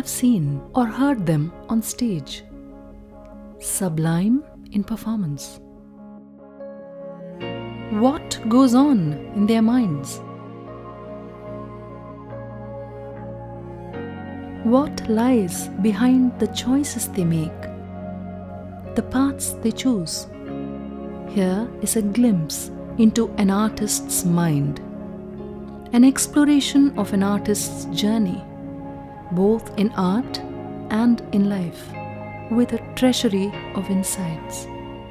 have seen or heard them on stage. Sublime in performance. What goes on in their minds? What lies behind the choices they make, the paths they choose? Here is a glimpse into an artist's mind, an exploration of an artist's journey, both in art and in life, with a treasury of insights.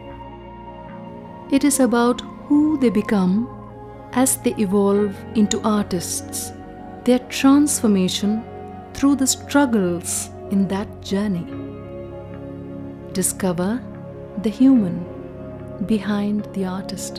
It is about who they become as they evolve into artists, their transformation through the struggles in that journey. Discover the human behind the artist.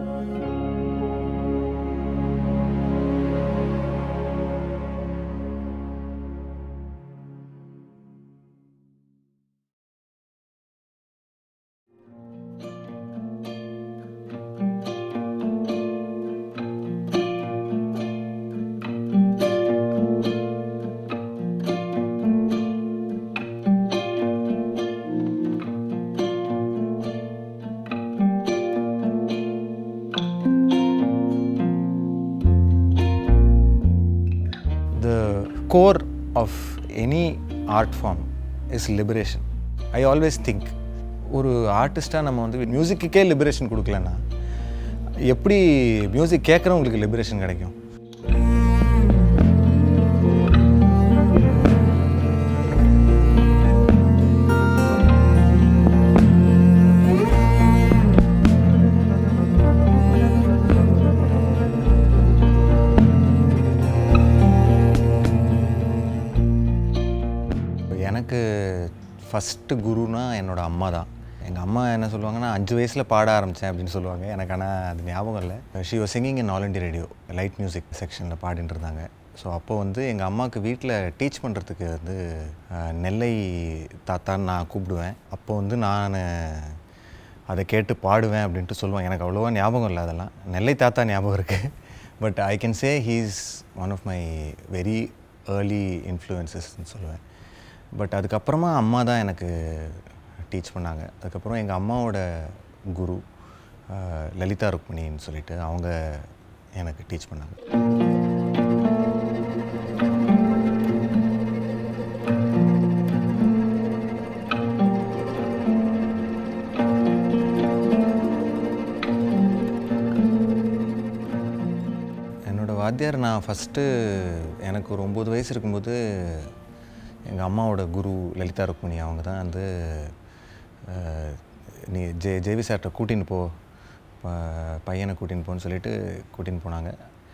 the core of any art form is liberation I always think ஒரு ஆர்டிஸ்ட்டாக நம்ம வந்து மியூசிக்குக்கே liberation கொடுக்கலன்னா எப்படி music கேட்குறவங்களுக்கு liberation கிடைக்கும் எனக்கு first குருனா என்னோடய அம்மா தான் எங்கள் அம்மா என்ன சொல்லுவாங்கன்னா அஞ்சு வயசில் பாட ஆரம்பித்தேன் அப்படின்னு சொல்லுவாங்க எனக்கு ஆனால் அது ஞாபகம் இல்லை she was singing in All India Radio light music செக்ஷனில் பாடிட்டு இருந்தாங்க ஸோ அப்போ வந்து எங்கள் அம்மாவுக்கு வீட்டில் டீச் பண்ணுறதுக்கு வந்து அஹ், நெல்லை தாத்தான்னு நான் கூப்பிடுவேன் அப்போ வந்து நான் அதை கேட்டு பாடுவேன் அப்படின்ட்டு சொல்லுவேன் எனக்கு அவ்வளோவா ஞாபகம் இல்லை அதெல்லாம் நெல்லை தாத்தா ஞாபகம் இருக்குது but I can say he's one of my very early இன்ஃப்ளூயன்சஸ்ன்னு சொல்லுவேன் பட் அதுக்கப்புறமா அம்மா தான் எனக்கு டீச் பண்ணாங்க அதுக்கப்புறம் எங்கள் அம்மாவோட குரு அஹ், லலிதா ருக்மிணின்னு சொல்லிட்டு அவங்க எனக்கு டீச் பண்ணாங்க என்னோடய வாத்தியார் நான் ஃபஸ்ட்டு எனக்கு ஒரு ஒம்பது வயசு இருக்கும்போது எங்கள் அம்மாவோட குரு லலிதா ருக்மிணி அவங்க தான் வந்து அஹ், நீ ஜே ஜேவி சார்கிட்ட கூட்டின்னு போ ப- பையனை கூட்டின்னு போன்னு சொல்லிட்டு கூட்டின்னு போனாங்க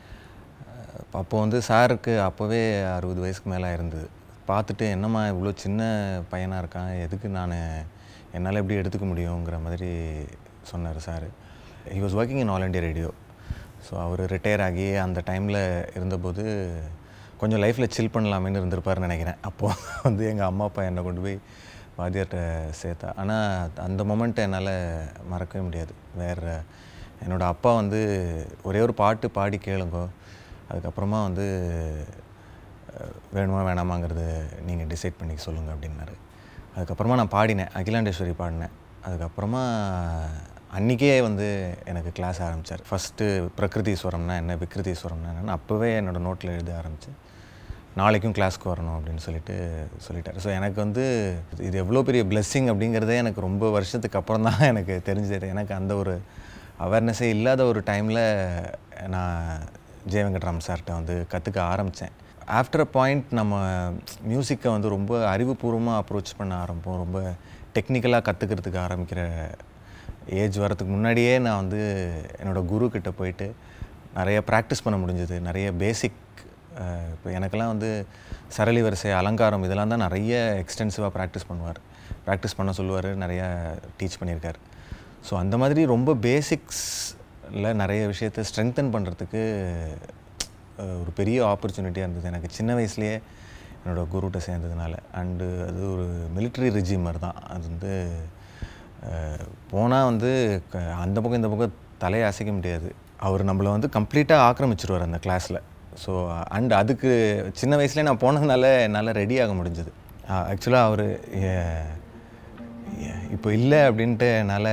அப்போ வந்து சாருக்கு அப்போவே அறுபது வயசுக்கு மேலே இருந்தது பார்த்துட்டு என்னம்மா இவ்வளோ சின்ன பையனாக இருக்கான் எதுக்கு நான் என்னால் எப்படி எடுத்துக்க முடியுங்கிற மாதிரி சொன்னார் sir he was working in All India Radio so அவர் ரிட்டையர் ஆகி அந்த டைமில் இருந்தபோது கொஞ்சம் லைஃப்பில் சில் பண்ணலாமேன்னு இருந்திருப்பாருன்னு நினைக்கிறேன் அப்போது வந்து எங்கள் அம்மா அப்பா என்னை கொண்டு போய் வாத்தியார்கிட்ட சேர்த்தா ஆனால் அந்த மொமெண்ட்டை என்னால் மறக்கவே முடியாது வேறு என்னோடய அப்பா வந்து ஒரே ஒரு பாட்டு பாடி கேளுங்கோ அதுக்கப்புறமா வந்து அஹ், வேணுமா வேணாமாங்கிறது நீங்கள் டிசைட் பண்ணி சொல்லுங்கள் அப்படின்னாரு அதுக்கப்புறமா நான் பாடினேன் அகிலாண்டேஸ்வரி பாடினேன் அதுக்கப்புறமா அன்றைக்கே வந்து எனக்கு கிளாஸ் ஆரம்பித்தார் ஃபஸ்ட்டு பிரகிருதீஸ்வரம்னா என்ன விக்ருதீஸ்வரம்னா என்னன்னு அப்போவே என்னோடய நோட்டில் எழுத ஆரம்பித்தேன் நாளைக்கும் கிளாஸ்க்கு வரணும் அப்படின்னு சொல்லிட்டு சொல்லிட்டார் ஸோ எனக்கு வந்து இது எவ்வளோ பெரிய blessing அப்படிங்கிறதே எனக்கு ரொம்ப வருஷத்துக்கு அப்புறம் தான் எனக்கு தெரிஞ்சது எனக்கு அந்த ஒரு அவேர்னஸே இல்லாத ஒரு டைமில் நான் ஜெய வெங்கட்ராம் சார்கிட்ட வந்து கற்றுக்க ஆரம்பித்தேன் ஆஃப்டர் அ பாயிண்ட் நம்ம மியூசிக்கை வந்து ரொம்ப அறிவுபூர்வமாக அப்ரோச் பண்ண ஆரம்பிப்போம் ரொம்ப டெக்னிக்கலாக கற்றுக்கிறதுக்கு ஆரம்பிக்கிற ஏஜ் வரதுக்கு முன்னாடியே நான் வந்து என்னோடய குரு கிட்ட போயிட்டு நிறைய ப்ராக்டிஸ் பண்ண முடிஞ்சது நிறைய பேசிக் இப்போ எனக்கெல்லாம் வந்து சரளி வரிசை அலங்காரம் இதெல்லாம் தான் நிறைய எக்ஸ்டென்சிவாக ப்ராக்டிஸ் பண்ணுவார் ப்ராக்டிஸ் பண்ண சொல்லுவார் நிறையா டீச் பண்ணியிருக்கார் ஸோ அந்த மாதிரி ரொம்ப பேசிக்ஸில் நிறைய விஷயத்தை ஸ்ட்ரெங்தன் பண்ணுறதுக்கு ஒரு பெரிய ஆப்பர்ச்சுனிட்டியாக இருந்தது எனக்கு சின்ன வயசுலேயே என்னோடய குருட்ட சேர்ந்ததுனால அண்டு அது ஒரு மிலிட்ரி ரிஜிம் மாதிரி தான் அது வந்து போனால் வந்து க- அந்த பக்கம் இந்த பக்கம் தலையை அசைக்க முடியாது அவர் நம்மளை வந்து கம்ப்ளீட்டாக ஆக்கிரமிச்சிருவார் அந்த கிளாஸில் ஸோ அண்ட் அதுக்கு சின்ன வயசுலேயே நான் போனதுனால என்னால் ரெடி ஆக முடிஞ்சது ஆக்சுவலாக அவர் இப்போ இல்லை அப்படின்ட்டு என்னால்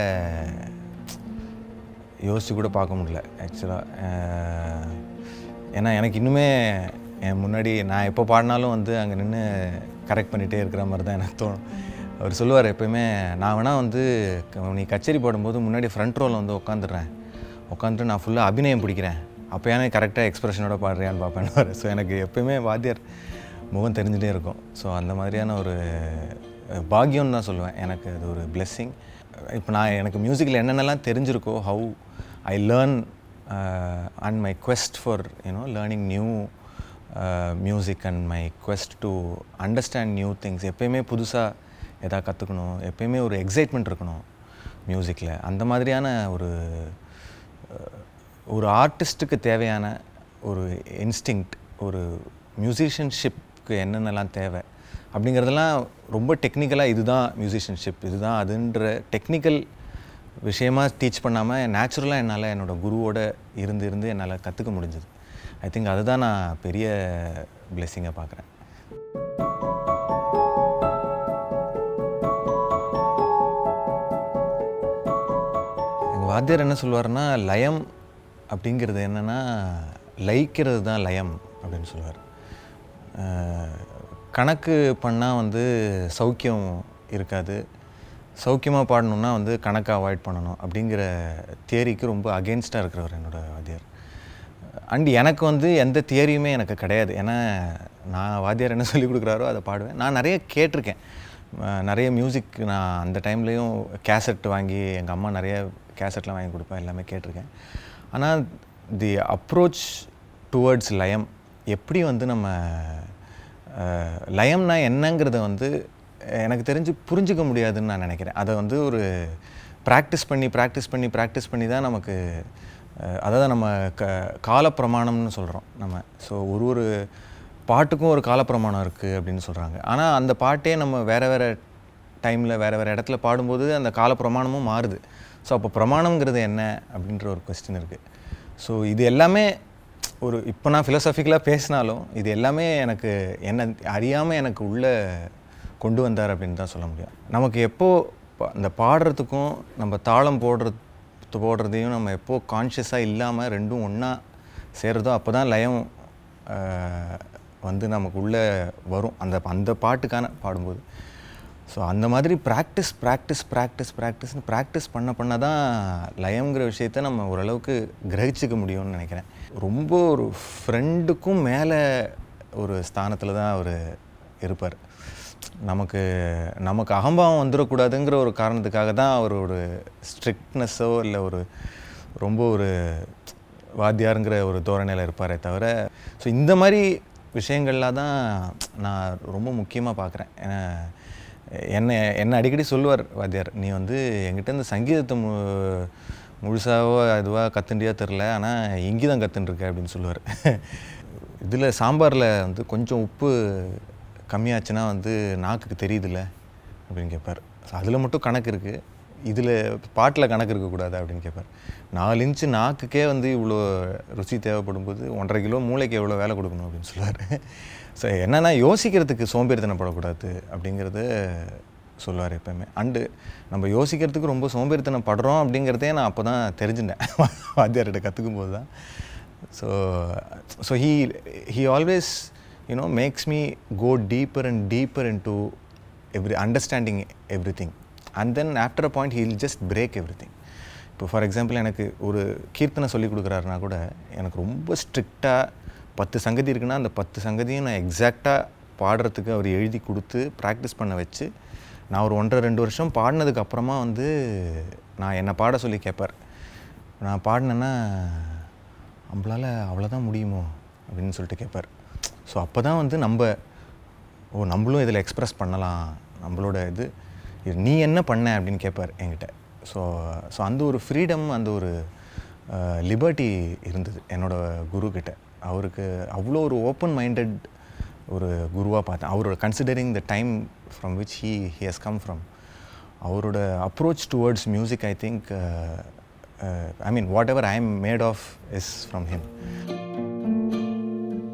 யோசிச்சு கூட பார்க்க முடியல ஆக்சுவலாக ஏன்னா எனக்கு இன்னுமே என் முன்னாடி நான் எப்போ பாடினாலும் வந்து அங்கே நின்று கரெக்ட் பண்ணிகிட்டே இருக்கிற மாதிரி தான் எனக்கு தோணும் அவர் சொல்லுவார் எப்பயுமே நான் வேணால் வந்து க- நீ கச்சேரி பாடும்போது முன்னாடி ஃப்ரண்ட் ரோவில் வந்து உட்காந்துடுறேன் உட்காந்துட்டு நான் ஃபுல்லாக அபிநயம் பிடிக்கிறேன் அப்போ ஏன்னா கரெக்டாக எக்ஸ்பிரஷனோட பாடுறியான்னு பார்ப்பேன் ஸோ எனக்கு எப்பயுமே வாத்தியார் முகம் தெரிஞ்சுட்டே இருக்கும் ஸோ அந்த மாதிரியான ஒரு பாக்கியம்னு தான் சொல்லுவேன் எனக்கு அது ஒரு blessing இப்போ நான் எனக்கு மியூசிக்கில் என்னென்னலாம் தெரிஞ்சிருக்கோ how I learn and my quest for you know learning new music and my quest to understand new things எப்பயுமே புதுசாக எதாவது கற்றுக்கணும் எப்பயுமே ஒரு எக்ஸைட்மெண்ட் இருக்கணும் மியூசிக்கில் அந்த மாதிரியான ஒரு அஹ், ஒரு ஆர்டிஸ்ட்டுக்கு தேவையான ஒரு இன்ஸ்டிங்க்ட் ஒரு மியூசிஷியன்ஷிப்க்கு என்னென்னலாம் தேவை அப்படிங்கிறதெல்லாம் ரொம்ப டெக்னிக்கலாக இதுதான் மியூசிஷியன்ஷிப் இதுதான் அதுன்ற டெக்னிக்கல் விஷயமா டீச் பண்ணாமல் நேச்சுரலாக என்னால் என்னோடய குருவோட இருந்து இருந்து என்னால் கற்றுக்க முடிஞ்சது ஐ திங்க் அதுதான் நான் பெரிய பிளெஸ்ஸிங்கை பார்க்குறேன் எங்கள் வாத்தியார் என்ன சொல்லுவாருன்னா லயம் அப்படிங்கிறது என்னென்னா லயிக்கிறது தான் லயம் அப்படின்னு சொல்லுவார் கணக்கு பண்ணால் வந்து சௌக்கியம் இருக்காது சௌக்கியமாக பாடணுன்னா வந்து கணக்கை அவாய்ட் பண்ணணும் அப்படிங்கிற தியரிக்கு ரொம்ப அகேன்ஸ்டாக இருக்கிறவர் என்னோட வாத்தியார் அண்ட் எனக்கு வந்து எந்த தியரியுமே எனக்கு கிடையாது ஏன்னா நான் வாத்தியார் என்ன சொல்லி கொடுக்குறாரோ அதை பாடுவேன் நான் நிறைய கேட்டிருக்கேன் அஹ் நிறைய மியூசிக் நான் அந்த டைம்லேயும் கேசட் வாங்கி எங்கள் அம்மா நிறைய கேசட்லாம் வாங்கி கொடுப்பேன் எல்லாமே கேட்டிருக்கேன் ஆனால் தி அப்ரோச் டுவர்ட்ஸ் லயம் எப்படி வந்து நம்ம அஹ், லயம்னா என்னங்கிறத வந்து எனக்கு தெரிஞ்சு புரிஞ்சுக்க முடியாதுன்னு நான் நினைக்கிறேன் அதை வந்து ஒரு ப்ராக்டிஸ் பண்ணி ப்ராக்டிஸ் பண்ணி ப்ராக்டிஸ் பண்ணி தான் நமக்கு அஹ், அதாவது நம்ம க காலப்பிரமாணம்னு சொல்கிறோம் நம்ம ஸோ ஒரு ஒரு பாட்டுக்கும் ஒரு காலப்பிரமாணம் இருக்குது அப்படின்னு சொல்கிறாங்க ஆனால் அந்த பாட்டே நம்ம வேறு வேறு டைமில் வேறு வேறு இடத்துல பாடும்போது அந்த காலப்பிரமாணமும் மாறுது ஸோ அப்போ பிரமாணம்ங்கிறது என்ன அப்படின்ற ஒரு கொஸ்டின் இருக்குது ஸோ இது எல்லாமே ஒரு இப்போ நான் ஃபிலோசபிக்கலாக பேசினாலும் இது எல்லாமே எனக்கு என்ன அறியாமல் எனக்கு உள்ளே கொண்டு வந்தார் அப்படின்னு தான் சொல்ல முடியும் நமக்கு எப்போ ப- அந்த பாடுறதுக்கும் நம்ம தாளம் போடுறது போடுறதையும் நம்ம எப்போ கான்ஷியஸாக இல்லாமல் ரெண்டும் ஒன்றா சேர்றதோ அப்போ தான் லயம் ஆஹ், வந்து நமக்கு உள்ளே வரும் அந்த அந்த பாட்டுக்கான பாடும்போது ஸோ அந்த மாதிரி ப்ராக்டிஸ் ப்ராக்டிஸ் ப்ராக்டிஸ் ப்ராக்டிஸ்னு ப்ராக்டிஸ் பண்ண பண்ண தான் லயம்ங்கிற விஷயத்த நம்ம ஓரளவுக்கு கிரகிச்சிக்க முடியும்னு நினைக்கிறேன் ரொம்ப ஒரு ஃப்ரெண்டுக்கும் மேலே ஒரு ஸ்தானத்தில் தான் அவர் இருப்பார் நமக்கு நமக்கு அகம்பாவம் வந்துடக்கூடாதுங்கிற ஒரு காரணத்துக்காக தான் அவர் ஒரு ஸ்ட்ரிக்ட்னஸோ இல்லை ஒரு ரொம்ப ஒரு வாத்தியாருங்கிற ஒரு தோரணையில் இருப்பாரே தவிர ஸோ இந்த மாதிரி விஷயங்கள்லாம் தான் நான் ரொம்ப முக்கியமாக பார்க்குறேன் ஏன்னா என்னை என்ன அடிக்கடி சொல்லுவார் வாத்தியார் நீ வந்து என்கிட்ட இந்த சங்கீதத்தை மு முழுசாவோ அதுவாக கத்துண்டியா தெரில ஆனால் இங்கே தான் கற்றுன்ருக்க அப்படின்னு சொல்லுவார் இதில் சாம்பாரில் வந்து கொஞ்சம் உப்பு கம்மியாச்சுன்னா வந்து நாக்குக்கு தெரியுதுல்ல அப்படின்னு கேட்பார் அதில் மட்டும் கணக்கு இருக்குது இதில் பாட்டில் கணக்கு இருக்கக்கூடாது அப்படின்னு கேட்பார் நாலு இன்ச்சு நாக்குக்கே வந்து இவ்வளோ ருசி தேவைப்படும் போது ஒன்றரை கிலோ மூளைக்கு எவ்வளோ வேலை கொடுக்கணும் அப்படின்னு சொல்லுவார் ஸோ என்னென்னா யோசிக்கிறதுக்கு சோம்பேறித்தனப்படக்கூடாது அப்படிங்கிறத சொல்லுவார் எப்பயுமே அண்டு நம்ம யோசிக்கிறதுக்கு ரொம்ப சோம்பேறித்தனப்படுறோம் அப்படிங்கிறதே நான் அப்போ தான் தெரிஞ்சுட்டேன் வாத்தியார்கிட்ட கற்றுக்கும் போது தான் so so he he always you know makes me go deeper and deeper in to every understanding everything and then after a point he'll just break everything இப்போ ஃபார் எக்ஸாம்பிள் எனக்கு ஒரு கீர்த்தனை சொல்லி கொடுக்குறாருனா கூட எனக்கு ரொம்ப ஸ்ட்ரிக்டாக பத்து சங்கதி இருக்குன்னா அந்த பத்து சங்கதியும் நான் எக்ஸாக்டாக பாடுறதுக்கு அவர் எழுதி கொடுத்து ப்ராக்டிஸ் பண்ண வச்சு நான் ஒரு ஒன்றரை ரெண்டு வருஷம் பாடினதுக்கு அப்புறமா வந்து நான் என்னை பாட சொல்லி கேட்பார் நான் பாடினேன்னா நம்மளால் அவ்வளோதான் முடியுமோ அப்படின்னு சொல்லிட்டு கேட்பார் ஸோ அப்போ தான் வந்து நம்ம ஓ நம்மளும் இதில் எக்ஸ்ப்ரெஸ் பண்ணலாம் நம்மளோட இது இது நீ என்ன பண்ண அப்படின்னு கேட்பார் என்கிட்ட ஸோ ஸோ அந்த ஒரு ஃப்ரீடம் அந்த ஒரு லிபர்ட்டி இருந்தது என்னோட குரு கிட்ட அவருக்கு அவ்வளோ ஒரு ஓப்பன் மைண்டட் ஒரு குருவாக பார்த்தேன் அவரோட considering the time from which he he has come from அவரோட approach towards music I think I mean whatever I'm made of is from him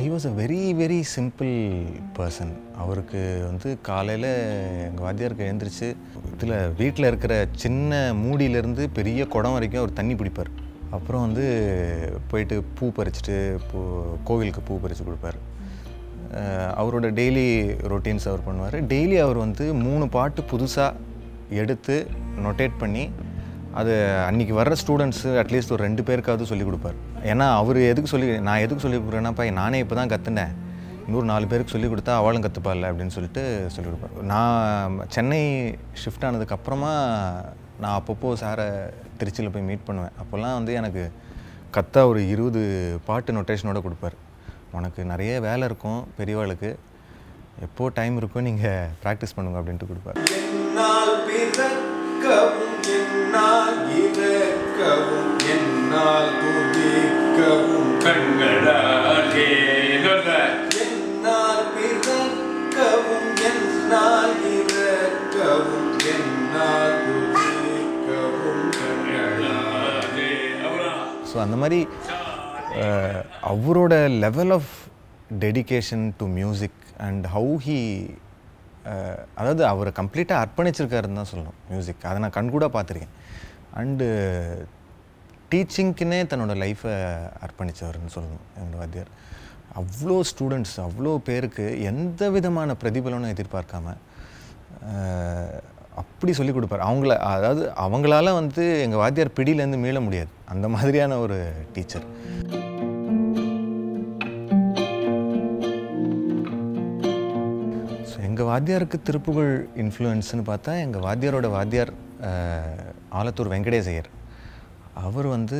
he was a very very simple person அவருக்கு வந்து காலையில் எங்கள் வாத்தியாருக்கு எழுந்திரிச்சு இதில் வீட்டில் இருக்கிற சின்ன மூடியிலேருந்து பெரிய குடம் வரைக்கும் அவர் தண்ணி பிடிப்பார் அப்புறம் வந்து போயிட்டு பூ பறிச்சுட்டு பூ கோவிலுக்கு பூ பறித்து கொடுப்பார் அஹ் அவரோட டெய்லி ரொட்டீன்ஸ் அவர் பண்ணுவார் டெய்லி அவர் வந்து மூணு பாட்டு புதுசாக எடுத்து நொட்டேட் பண்ணி அது அன்றைக்கி வர்ற ஸ்டூடெண்ட்ஸு அட்லீஸ்ட் ஒரு ரெண்டு பேருக்காவது சொல்லிக் கொடுப்பார் ஏன்னா அவர் எதுக்கு சொல்லி நான் எதுக்கு சொல்லிக் கொடுக்குறேன்னாப்பா நானே இப்போ தான் கற்றுனேன் இன்னொரு நாலு பேருக்கு சொல்லிக் கொடுத்தா அவளும் கற்றுப்பாள்ல அப்படின்னு சொல்லிட்டு சொல்லிக் கொடுப்பார் நான் சென்னை ஷிஃப்ட் ஆனதுக்கப்புறமா நான் அப்பப்போ சாரை திருச்சியில் போய் மீட் பண்ணுவேன் அப்போல்லாம் வந்து எனக்கு கத்தா ஒரு இருபது பாட்டு நொட்டேஷனோட கொடுப்பார் உனக்கு நிறைய வேலை இருக்கும் பெரியவாளுக்கு எப்போ டைம் இருக்கோ நீங்கள் ப்ராக்டிஸ் பண்ணுங்க அப்படின்ட்டு கொடுப்பார் என்னால் பிறக்கவும் என்னால் இறக்கவும் என்னால் துதிக்கவும் கண்களாலே நல்ல என்னால் பிறக்கவும் என்னால் இறக்கவும் என்னால் துதிக்கவும் கண்களாலே அப்புறம் ஸோ அந்த மாதிரி அஹ், அவரோட level of dedication to music and how he அதாவது அவரை கம்ப்ளீட்டாக அர்ப்பணிச்சிருக்காருன்னு தான் சொல்லணும் மியூசிக் அதை நான் கண்கூட பார்த்துருக்கேன் அண்டு டீச்சிங்க்குன்னே தன்னோட லைஃப்பை அர்ப்பணித்தவர்னு சொல்லணும் என்னோட வாத்தியார் அவ்வளோ ஸ்டூடெண்ட்ஸ் அவ்வளோ பேருக்கு எந்த விதமான பிரதிபலனும் எதிர்பார்க்காம அஹ், அப்படி சொல்லி கொடுப்பார் அவங்கள அதாவது அவங்களால வந்து எங்கள் வாத்தியார் பிடியிலேருந்து மீள முடியாது அந்த மாதிரியான ஒரு டீச்சர் ஸோ எங்கள் வாத்தியாருக்கு திருப்புகழ் இன்ஃப்ளூயன்ஸ்னு பார்த்தா எங்கள் வாத்தியாரோட வாத்தியார் அஹ், ஆலத்தூர் வெங்கடேசையர் அவர் வந்து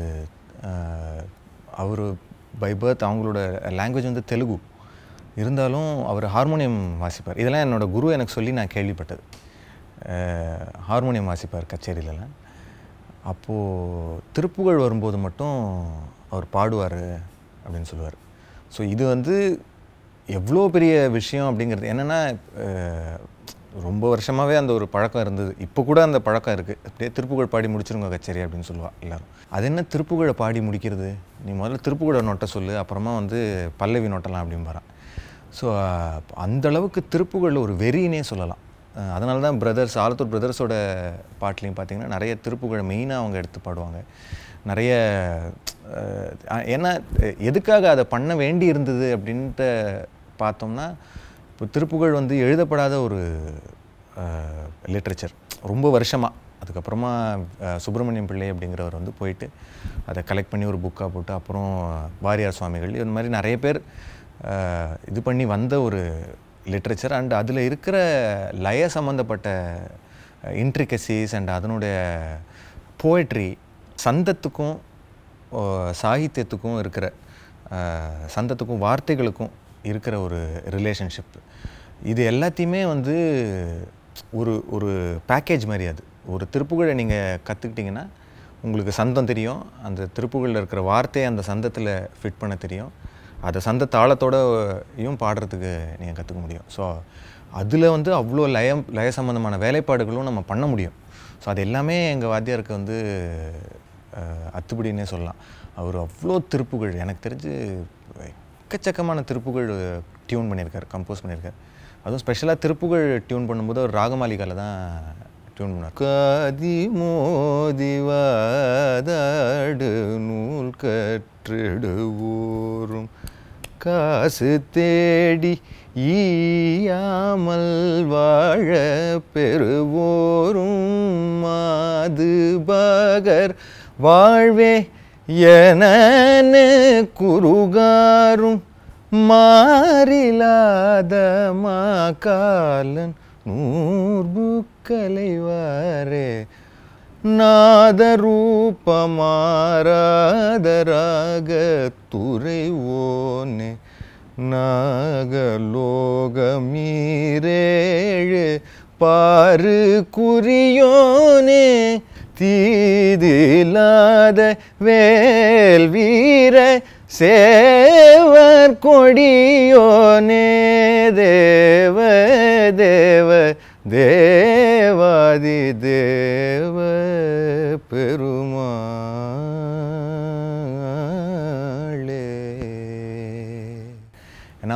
அவர் பை பர்த் அவங்களோட லாங்குவேஜ் வந்து தெலுங்கு இருந்தாலும் அவர் ஹார்மோனியம் வாசிப்பார் இதெல்லாம் என்னோட குரு எனக்கு சொல்லி நான் கேள்விப்பட்டது அஹ், ஹார்மோனியம் வாசிப்பார் கச்சேரியிலலாம் அப்போது திருப்புகழ் வரும்போது மட்டும் அவர் பாடுவார் அப்படின்னு சொல்லுவார் ஸோ இது வந்து எவ்வளோ பெரிய விஷயம் அப்படிங்கிறது என்னென்னா ரொம்ப வருஷமாகவே அந்த ஒரு பழக்கம் இருந்தது இப்போ கூட அந்த பழக்கம் இருக்குது அப்படியே திருப்புகழ் பாடி முடிச்சிருங்க கச்சேரி அப்படின்னு சொல்லுவா எல்லாரும் அது என்ன திருப்புகழை பாடி முடிக்கிறது நீ முதல்ல திருப்புகழை நோட்ட சொல்லு அப்புறமா வந்து பல்லவி நோட்டலாம் அப்படிம்பாரான் ஸோ அந்த அளவுக்கு திருப்புகழில் ஒரு வெறினே சொல்லலாம் அதனால தான் பிரதர்ஸ் ஆலத்தூர் பிரதர்ஸோட பாட்டுலையும் பார்த்தீங்கன்னா நிறைய திருப்புகழை மெயினாக அவங்க எடுத்து பாடுவாங்க நிறைய அஹ், ஏன்னா எதுக்காக அதை பண்ண வேண்டி இருந்தது அப்படின்ட்டு பார்த்தோம்னா இப்போ திருப்புகழ் வந்து எழுதப்படாத ஒரு லிட்ரேச்சர் ரொம்ப வருஷமாக அதுக்கப்புறமா அஹ், சுப்பிரமணியம் பிள்ளை அப்படிங்கிறவர் வந்து போயிட்டு அதை கலெக்ட் பண்ணி ஒரு புக்காக போட்டு அப்புறம் வாரியார் சுவாமிகள் இது மாதிரி நிறைய பேர் அஹ், இது பண்ணி வந்த ஒரு லிட்ரேச்சர் அண்ட் அதில் இருக்கிற லய சம்மந்தப்பட்ட இன்ட்ரிகசிஸ் அண்ட் அதனுடைய போய்ட்ரி சந்தத்துக்கும் ஓ, சாகித்யத்துக்கும் இருக்கிற அஹ், சந்தத்துக்கும் வார்த்தைகளுக்கும் இருக்கிற ஒரு ரிலேஷன்ஷிப் இது எல்லாத்தையுமே வந்து ஒரு ஒரு பேக்கேஜ் மாதிரி அது ஒரு திருப்புகழை நீங்கள் கற்றுக்கிட்டிங்கன்னா உங்களுக்கு சந்தம் தெரியும் அந்த திருப்புகழில் இருக்கிற வார்த்தையை அந்த சந்தத்தில் ஃபிட் பண்ண தெரியும் அதை சந்த தாளத்தோடயும் பாடுறதுக்கு நீங்கள் கற்றுக்க முடியும் ஸோ அதில் வந்து அவ்வளோ லயம் லய சம்மந்தமான வேலைப்பாடுகளும் நம்ம பண்ண முடியும் ஸோ அது எல்லாமே எங்கள் வாத்தியாருக்கு வந்து அஹ், அத்துப்படின்னே சொல்லலாம் அவர் அவ்வளோ திருப்புகழ் எனக்கு தெரிஞ்சு எக்கச்சக்கமான திருப்புகழ் டியூன் பண்ணியிருக்காரு கம்போஸ் பண்ணியிருக்காரு அதுவும் ஸ்பெஷலாக திருப்புகழ் டியூன் பண்ணும்போது அவர் ராகமாலிகாவில் தான் டியூன் பண்ணார் காதி மோதிவாதாடு நூல் கற்றிடுவோரும் காசு தேடி ஈயாமல் வாழ பெறுவோரும் மாது பகர் வாழ்வே என குறுகாரும் மாறிலாத மாக்காலன் நூர்புக்கலைவாரே நாதரூபமாராதராக துறைவோனே நாகலோகமீரேழு பாரு குறியோனே தீதிலாத வேல் வீர சேவர் கொடியோனே தேவ தேவ தேவாதி தேவ பெருமாளே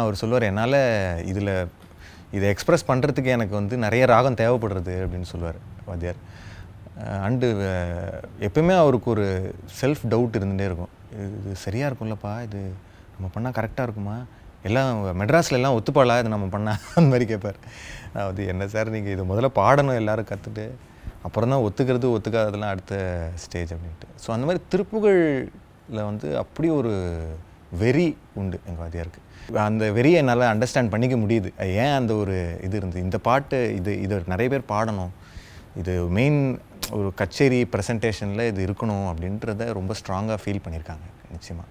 அவர் சொல்லுவார் என்னால் இதில் இதை எக்ஸ்பிரஸ் பண்ணுறதுக்கு எனக்கு வந்து நிறைய ராகம் தேவைப்படுறது அப்படின்னு சொல்லுவார் வாத்தியார் அண்டு எப்பயுமே அவருக்கு ஒரு செல்ஃப் டவுட் இருந்துகிட்டே இருக்கும் இது சரியாக இருக்கும்லப்பா இது நம்ம பண்ணால் கரெக்டாக இருக்குமா எல்லாம் மெட்ராஸில் எல்லாம் ஒத்துப்பாளா இது நம்ம பண்ணால் அந்த மாதிரி கேட்பார் அதாவது என்ன சார் நீங்கள் இது முதல்ல பாடணும் எல்லாரும் கற்றுட்டு அப்புறம் தான் ஒத்துக்கிறது ஒத்துக்காததெல்லாம் அடுத்த ஸ்டேஜ் அப்படின்ட்டு ஸோ அந்த மாதிரி திருப்புகழில் வந்து அப்படி ஒரு வெறி உண்டு எங்கள் வாத்தியாருக்கு அந்த வெறியை என்னால் அண்டர்ஸ்டாண்ட் பண்ணிக்க முடியுது ஏன் அந்த ஒரு இது இருந்து இந்த பாட்டு இது இது நிறைய பேர் பாடணும் இது மெயின் ஒரு கச்சேரி ப்ரெசன்டேஷனில் இது இருக்கணும் அப்படின்றத ரொம்ப ஸ்ட்ராங்காக ஃபீல் பண்ணியிருக்காங்க நிச்சயமாக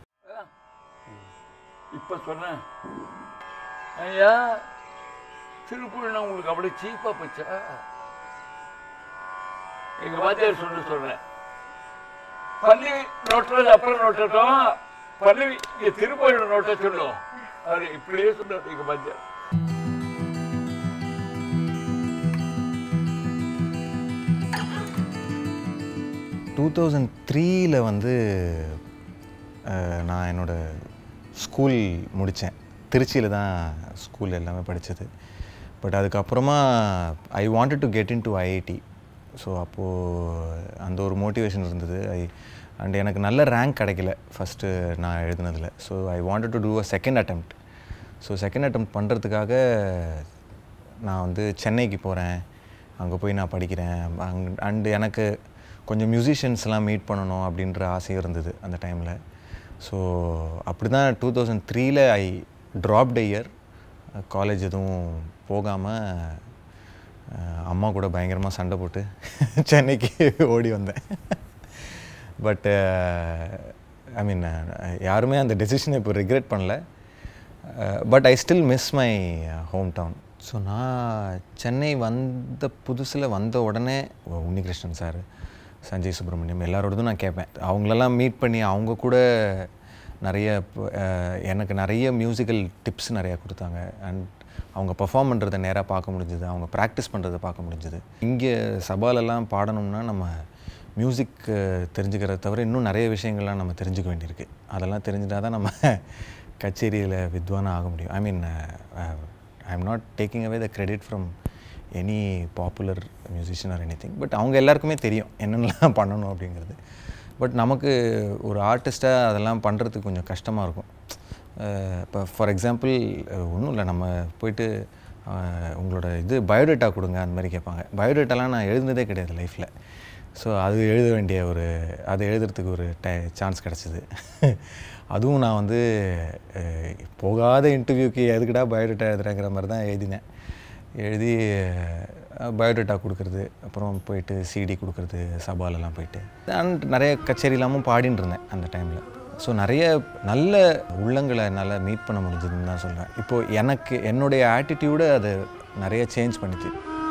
இப்ப சொன்னேன் ஐயா திருப்பூர் நான் உங்களுக்கு அப்படி சீப்பா போச்சா எங்க வாத்தியார் சொல்லி சொல்றேன் பள்ளி நோட்டுறது அப்புறம் நோட்டட்டும் பள்ளி இங்க திருப்பூர் நோட்ட சொல்லும் அவர் இப்படியே சொன்னார் எங்க வாத்தியார் டூ தௌசண்ட் த்ரீயில் வந்து அஹ், நான் என்னோடய ஸ்கூல் முடித்தேன் திருச்சியில் தான் ஸ்கூல் எல்லாமே படித்தது பட் அதுக்கப்புறமா I wanted to get into IIT so அப்போது அந்த ஒரு மோட்டிவேஷன் இருந்தது ஐ அண்ட் எனக்கு நல்ல ரேங்க் கிடைக்கல ஃபஸ்ட்டு நான் எழுதுனதில் so I wanted to do a second attempt so second attempt பண்ணுறதுக்காக நான் வந்து சென்னைக்கு போகிறேன் அங்கே போய் நான் படிக்கிறேன் அங் அண்டு எனக்கு கொஞ்சம் மியூசிஷியன்ஸ்லாம் மீட் பண்ணணும் அப்படின்ற ஆசையும் இருந்தது அந்த டைமில் ஸோ அப்படி தான் டூ தௌசண்ட் த்ரீல ஐ ட்ராப்ட் இயர் காலேஜ் எதுவும் போகாமல் அம்மா கூட பயங்கரமாக சண்டை போட்டு சென்னைக்கு ஓடி வந்தேன் பட் ஐ மீன் யாருமே அந்த டெசிஷனை இப்போ ரிக்ரெட் பண்ணல but I still miss my hometown so நான் சென்னை வந்த புதுசில் வந்த உடனே உன்னிகிருஷ்ணன் சார் சஞ்சய் சுப்பிரமணியம் எல்லாரோடதும் நான் கேட்பேன் அவங்களெல்லாம் மீட் பண்ணி அவங்க கூட நிறைய ப- அஹ், எனக்கு நிறைய மியூசிக்கல் டிப்ஸ் நிறையா கொடுத்தாங்க அண்ட் அவங்க பெர்ஃபார்ம் பண்ணுறதை நேராக பார்க்க முடிஞ்சுது அவங்க ப்ராக்டிஸ் பண்ணுறதை பார்க்க முடிஞ்சுது இங்கே சபாலெல்லாம் பாடணும்னா நம்ம மியூசிக் தெரிஞ்சுக்கிறத தவிர இன்னும் நிறைய விஷயங்கள்லாம் நம்ம தெரிஞ்சுக்க வேண்டியிருக்கு அதெல்லாம் தெரிஞ்சுட்டா தான் நம்ம கச்சேரியில் வித்வானாக ஆக முடியும் I mean I'm not taking away the credit from any popular musician or anything but அவங்க எல்லாருக்குமே தெரியும் என்னென்னலாம் பண்ணணும் அப்படிங்கிறது பட் நமக்கு ஒரு ஆர்டிஸ்ட்டாக அதெல்லாம் பண்ணுறதுக்கு கொஞ்சம் கஷ்டமாக இருக்கும் இப்போ ஃபார் எக்ஸாம்பிள் ஒன்றும் இல்லை நம்ம போயிட்டு அஹ், உங்களோட இது பயோடேட்டா கொடுங்க அந்த மாதிரி கேட்பாங்க பயோடேட்டாலாம் நான் எழுதுனதே கிடையாது லைஃப்பில் ஸோ அது எழுத வேண்டிய ஒரு அது எழுதுறதுக்கு ஒரு டை சான்ஸ் கிடச்சிது அதுவும் நான் வந்து அஹ், போகாத இன்டர்வியூக்கு எதுக்குடா பயோடேட்டா எழுதுறேங்கிற மாதிரி தான் எழுதினேன் எழுதி பயோடேட்டா கொடுக்குறது அப்புறம் போயிட்டு சிடி கொடுக்குறது சபாலெல்லாம் போயிட்டு அண்ட் நிறைய கச்சேரிலாமும் பாடின்னு இருந்தேன் அந்த டைமில் ஸோ நிறைய நல்ல உள்ளங்களை என்னால் மீட் பண்ண முடிஞ்சதுன்னு தான் சொல்கிறேன் இப்போது எனக்கு என்னுடைய ஆட்டிடியூடை அது நிறைய சேஞ்ச் பண்ணிச்சு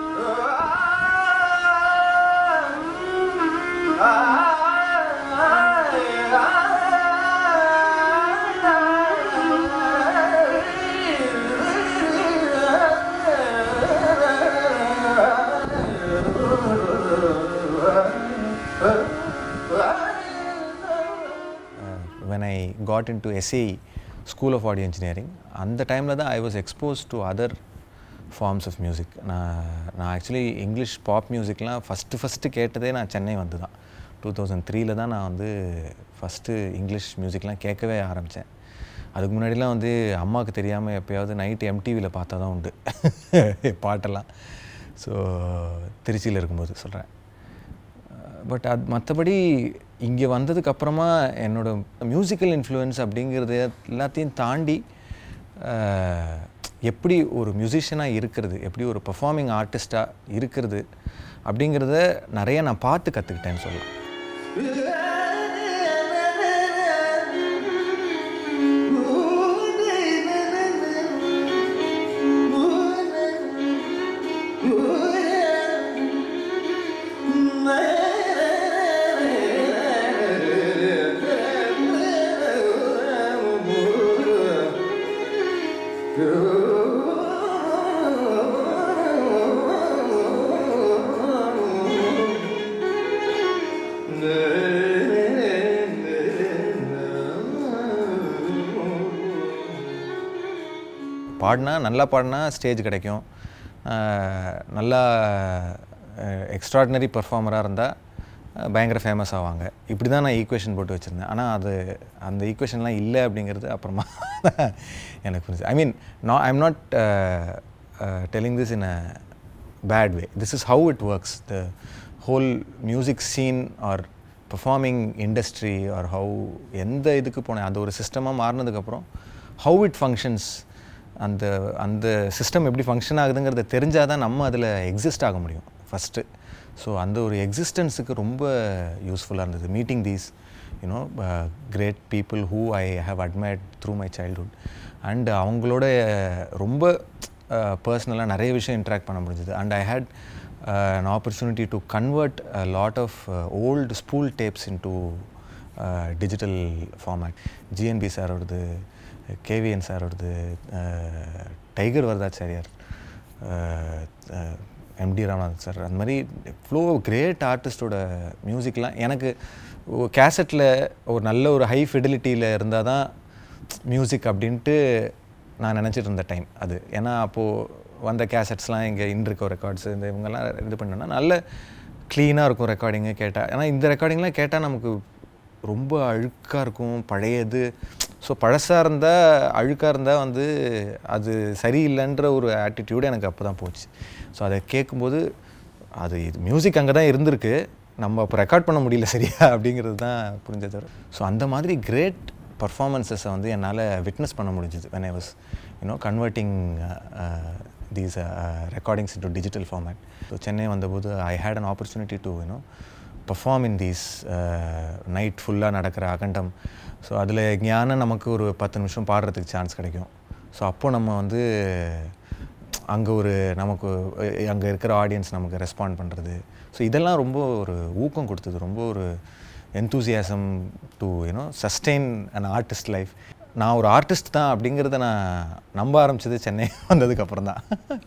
when I got into SA school of audio engineering அந்த டைமில் தான் I was expose to other forms of music நான் நான் ஆக்சுவலி இங்கிலீஷ் பாப் மியூசிக்லாம் ஃபஸ்ட்டு ஃபஸ்ட்டு கேட்டதே நான் சென்னை வந்து தான் டூ தௌசண்ட் த்ரீல தான் நான் வந்து ஃபஸ்ட்டு இங்கிலீஷ் மியூசிக்லாம் கேட்கவே ஆரம்பித்தேன் அதுக்கு முன்னாடிலாம் வந்து அம்மாவுக்கு தெரியாமல் எப்போயாவது நைட்டு எம்டிவியில் பார்த்தா தான் உண்டு பாட்டெல்லாம் ஸோ திருச்சியில் இருக்கும்போது சொல்கிறேன் பட் அது மற்றபடி இங்கே வந்ததுக்கு அப்புறமா என்னோட மியூசிக்கல் இன்ஃப்ளூயன்ஸ் அப்படிங்கிறது எல்லாத்தையும் தாண்டி அஹ், எப்படி ஒரு மியூசிஷியனாக இருக்கிறது எப்படி ஒரு பெர்ஃபார்மிங் ஆர்டிஸ்ட்டாக இருக்கிறது அப்படிங்கிறத நிறைய நான் பார்த்து கற்றுக்கிட்டேன்னு சொல்லலாம் Yeah. பாடினா நல்லா பாடினா ஸ்டேஜ் கிடைக்கும் அஹ், நல்லா எக்ஸ்ட்ராடினரி பர்ஃபார்மராக இருந்தால் பயங்கர ஃபேமஸ் ஆவாங்க இப்படி தான் நான் ஈக்குவேஷன் போட்டு வச்சுருந்தேன் ஆனால் அது அந்த ஈக்குவேஷன்லாம் இல்லை அப்படிங்கிறது அப்புறமா எனக்கு புரிஞ்சு ஐ மீன் நா I'm not telling this in a bad way. This is how it works. The whole music scene or performing industry or how எந்த இதுக்கு போனேன் அது ஒரு சிஸ்டமாக மாறினதுக்கப்புறம் how it functions அந்த அந்த சிஸ்டம் எப்படி ஃபங்க்ஷன் ஆகுதுங்கிறத தெரிஞ்சால் தான் நம்ம அதில் எக்ஸிஸ்ட் ஆக முடியும் ஃபஸ்ட்டு ஸோ அந்த ஒரு எக்ஸிஸ்டன்ஸுக்கு ரொம்ப யூஸ்ஃபுல்லாக இருந்தது meeting these you know great people who I have admired through my childhood and அவங்களோட ரொம்ப பர்சனலாக நிறைய விஷயம் இன்ட்ராக்ட் பண்ண முடிஞ்சது and I had an opportunity to convert a lot of uh, old spool tapes into uh, digital format GNB சாரோடது KVN சாரோடது Tiger Varadachariar MD Ramanathan sir அந்த மாதிரி இவ்வளோ கிரேட் ஆர்டிஸ்டோட மியூசிக்லாம் எனக்கு கேசட்டில் ஒரு நல்ல ஒரு ஹை ஃபிடிலிட்டியில் இருந்தால் தான் மியூசிக் அப்படின்ட்டு நான் நினச்சிட்டு இருந்த டைம் அது ஏன்னா அப்போது வந்த கேசட்ஸ்லாம் இங்கே இன்றிருக்கோ ரெக்கார்ட்ஸ் இந்த இவங்கெல்லாம் இது பண்ணோன்னா நல்ல க்ளீனாக இருக்கும் ரெக்கார்டிங்கு கேட்டால் ஏன்னா இந்த ரெக்கார்டிங்லாம் கேட்டால் நமக்கு ரொம்ப அழுக்காக இருக்கும் பழையது ஸோ பழசாக இருந்தால் அழுக்காக இருந்தால் வந்து அது சரியில்லைன்ற ஒரு ஆட்டிடியூடு எனக்கு அப்போ தான் போச்சு ஸோ அதை கேட்கும்போது அது இது மியூசிக் அங்கே தான் இருந்திருக்கு நம்ம அப்போ ரெக்கார்ட் பண்ண முடியல சரியா அப்படிங்கிறது தான் புரிஞ்சது ஸோ அந்த மாதிரி கிரேட் பர்ஃபார்மன்ஸஸை வந்து என்னால் விட்னஸ் பண்ண முடிஞ்சது when I was you know converting these recordings into digital format so Chennai வந்தபோது I had an opportunity to you know perform in these night ஃபுல்லாக நடக்கிற அகண்டம் ஸோ அதில் ஞானம் நமக்கு ஒரு பத்து நிமிஷம் பாடுறதுக்கு சான்ஸ் கிடைக்கும் ஸோ அப்போ நம்ம வந்து அங்கே ஒரு நமக்கு அங்கே இருக்கிற ஆடியன்ஸ் நமக்கு ரெஸ்பாண்ட் பண்ணுறது ஸோ இதெல்லாம் ரொம்ப ஒரு ஊக்கம் கொடுத்தது ரொம்ப ஒரு enthusiasm to you know sustain an artist life நான் ஒரு ஆர்டிஸ்ட் தான் அப்படிங்கிறத நான் நம்ப ஆரம்பிச்சது சென்னை வந்ததுக்கப்புறம் தான்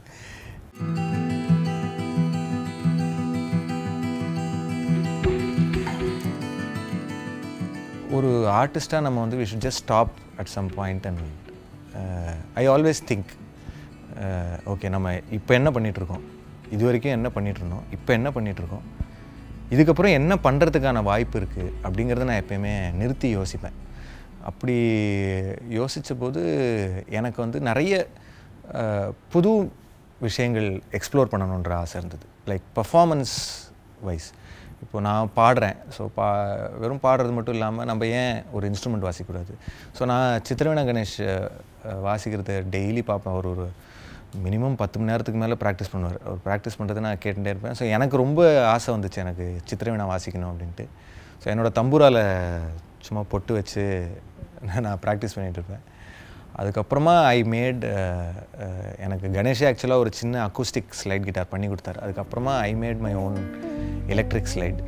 ஒரு ஆர்டிஸ்ட்டாக நம்ம வந்து we should just stop at some point and I always think okay நம்ம இப்போ என்ன பண்ணிகிட்ருக்கோம் இது வரைக்கும் என்ன பண்ணிட்டு இருந்தோம் இப்போ என்ன பண்ணிகிட்ருக்கோம் இதுக்கப்புறம் என்ன பண்ணுறதுக்கான வாய்ப்பு இருக்குது அப்படிங்கிறத நான் எப்பயுமே நிறுத்தி யோசிப்பேன் அப்படி யோசித்த போது எனக்கு வந்து நிறைய அஹ், புது விஷயங்கள் எக்ஸ்ப்ளோர் பண்ணணுன்ற ஆசை இருந்தது லைக் பர்ஃபார்மன்ஸ் வைஸ் இப்போ நான் பாடுறேன் ஸோ பா வெறும் பாடுறது மட்டும் இல்லாமல் நம்ம ஏன் ஒரு இன்ஸ்ட்ருமெண்ட் வாசிக்கக்கூடாது ஸோ நான் சித்திரவீணா கணேஷ் அஹ், வாசிக்கிறத டெய்லி பார்ப்பேன் அவர் ஒரு மினிமம் பத்து மணி நேரத்துக்கு மேலே ப்ராக்டிஸ் பண்ணுவார் அவர் ப்ராக்டிஸ் பண்ணுறதை நான் கேட்டுகிட்டே இருப்பேன் ஸோ எனக்கு ரொம்ப ஆசை வந்துச்சு எனக்கு சித்திரவீணா வாசிக்கணும் அப்படின்ட்டு ஸோ என்னோடய தம்பூரால சும்மா பொட்டு வச்சு நான் ப்ராக்டிஸ் பண்ணிகிட்டு இருப்பேன் அதுக்கப்புறமா ஐ மேட் எனக்கு கணேஷே ஆக்சுவலாக ஒரு சின்ன அக்கூஸ்டிக் ஸ்லைட் கிட்டார் பண்ணி கொடுத்தாரு அதுக்கப்புறமா I made my own electric slide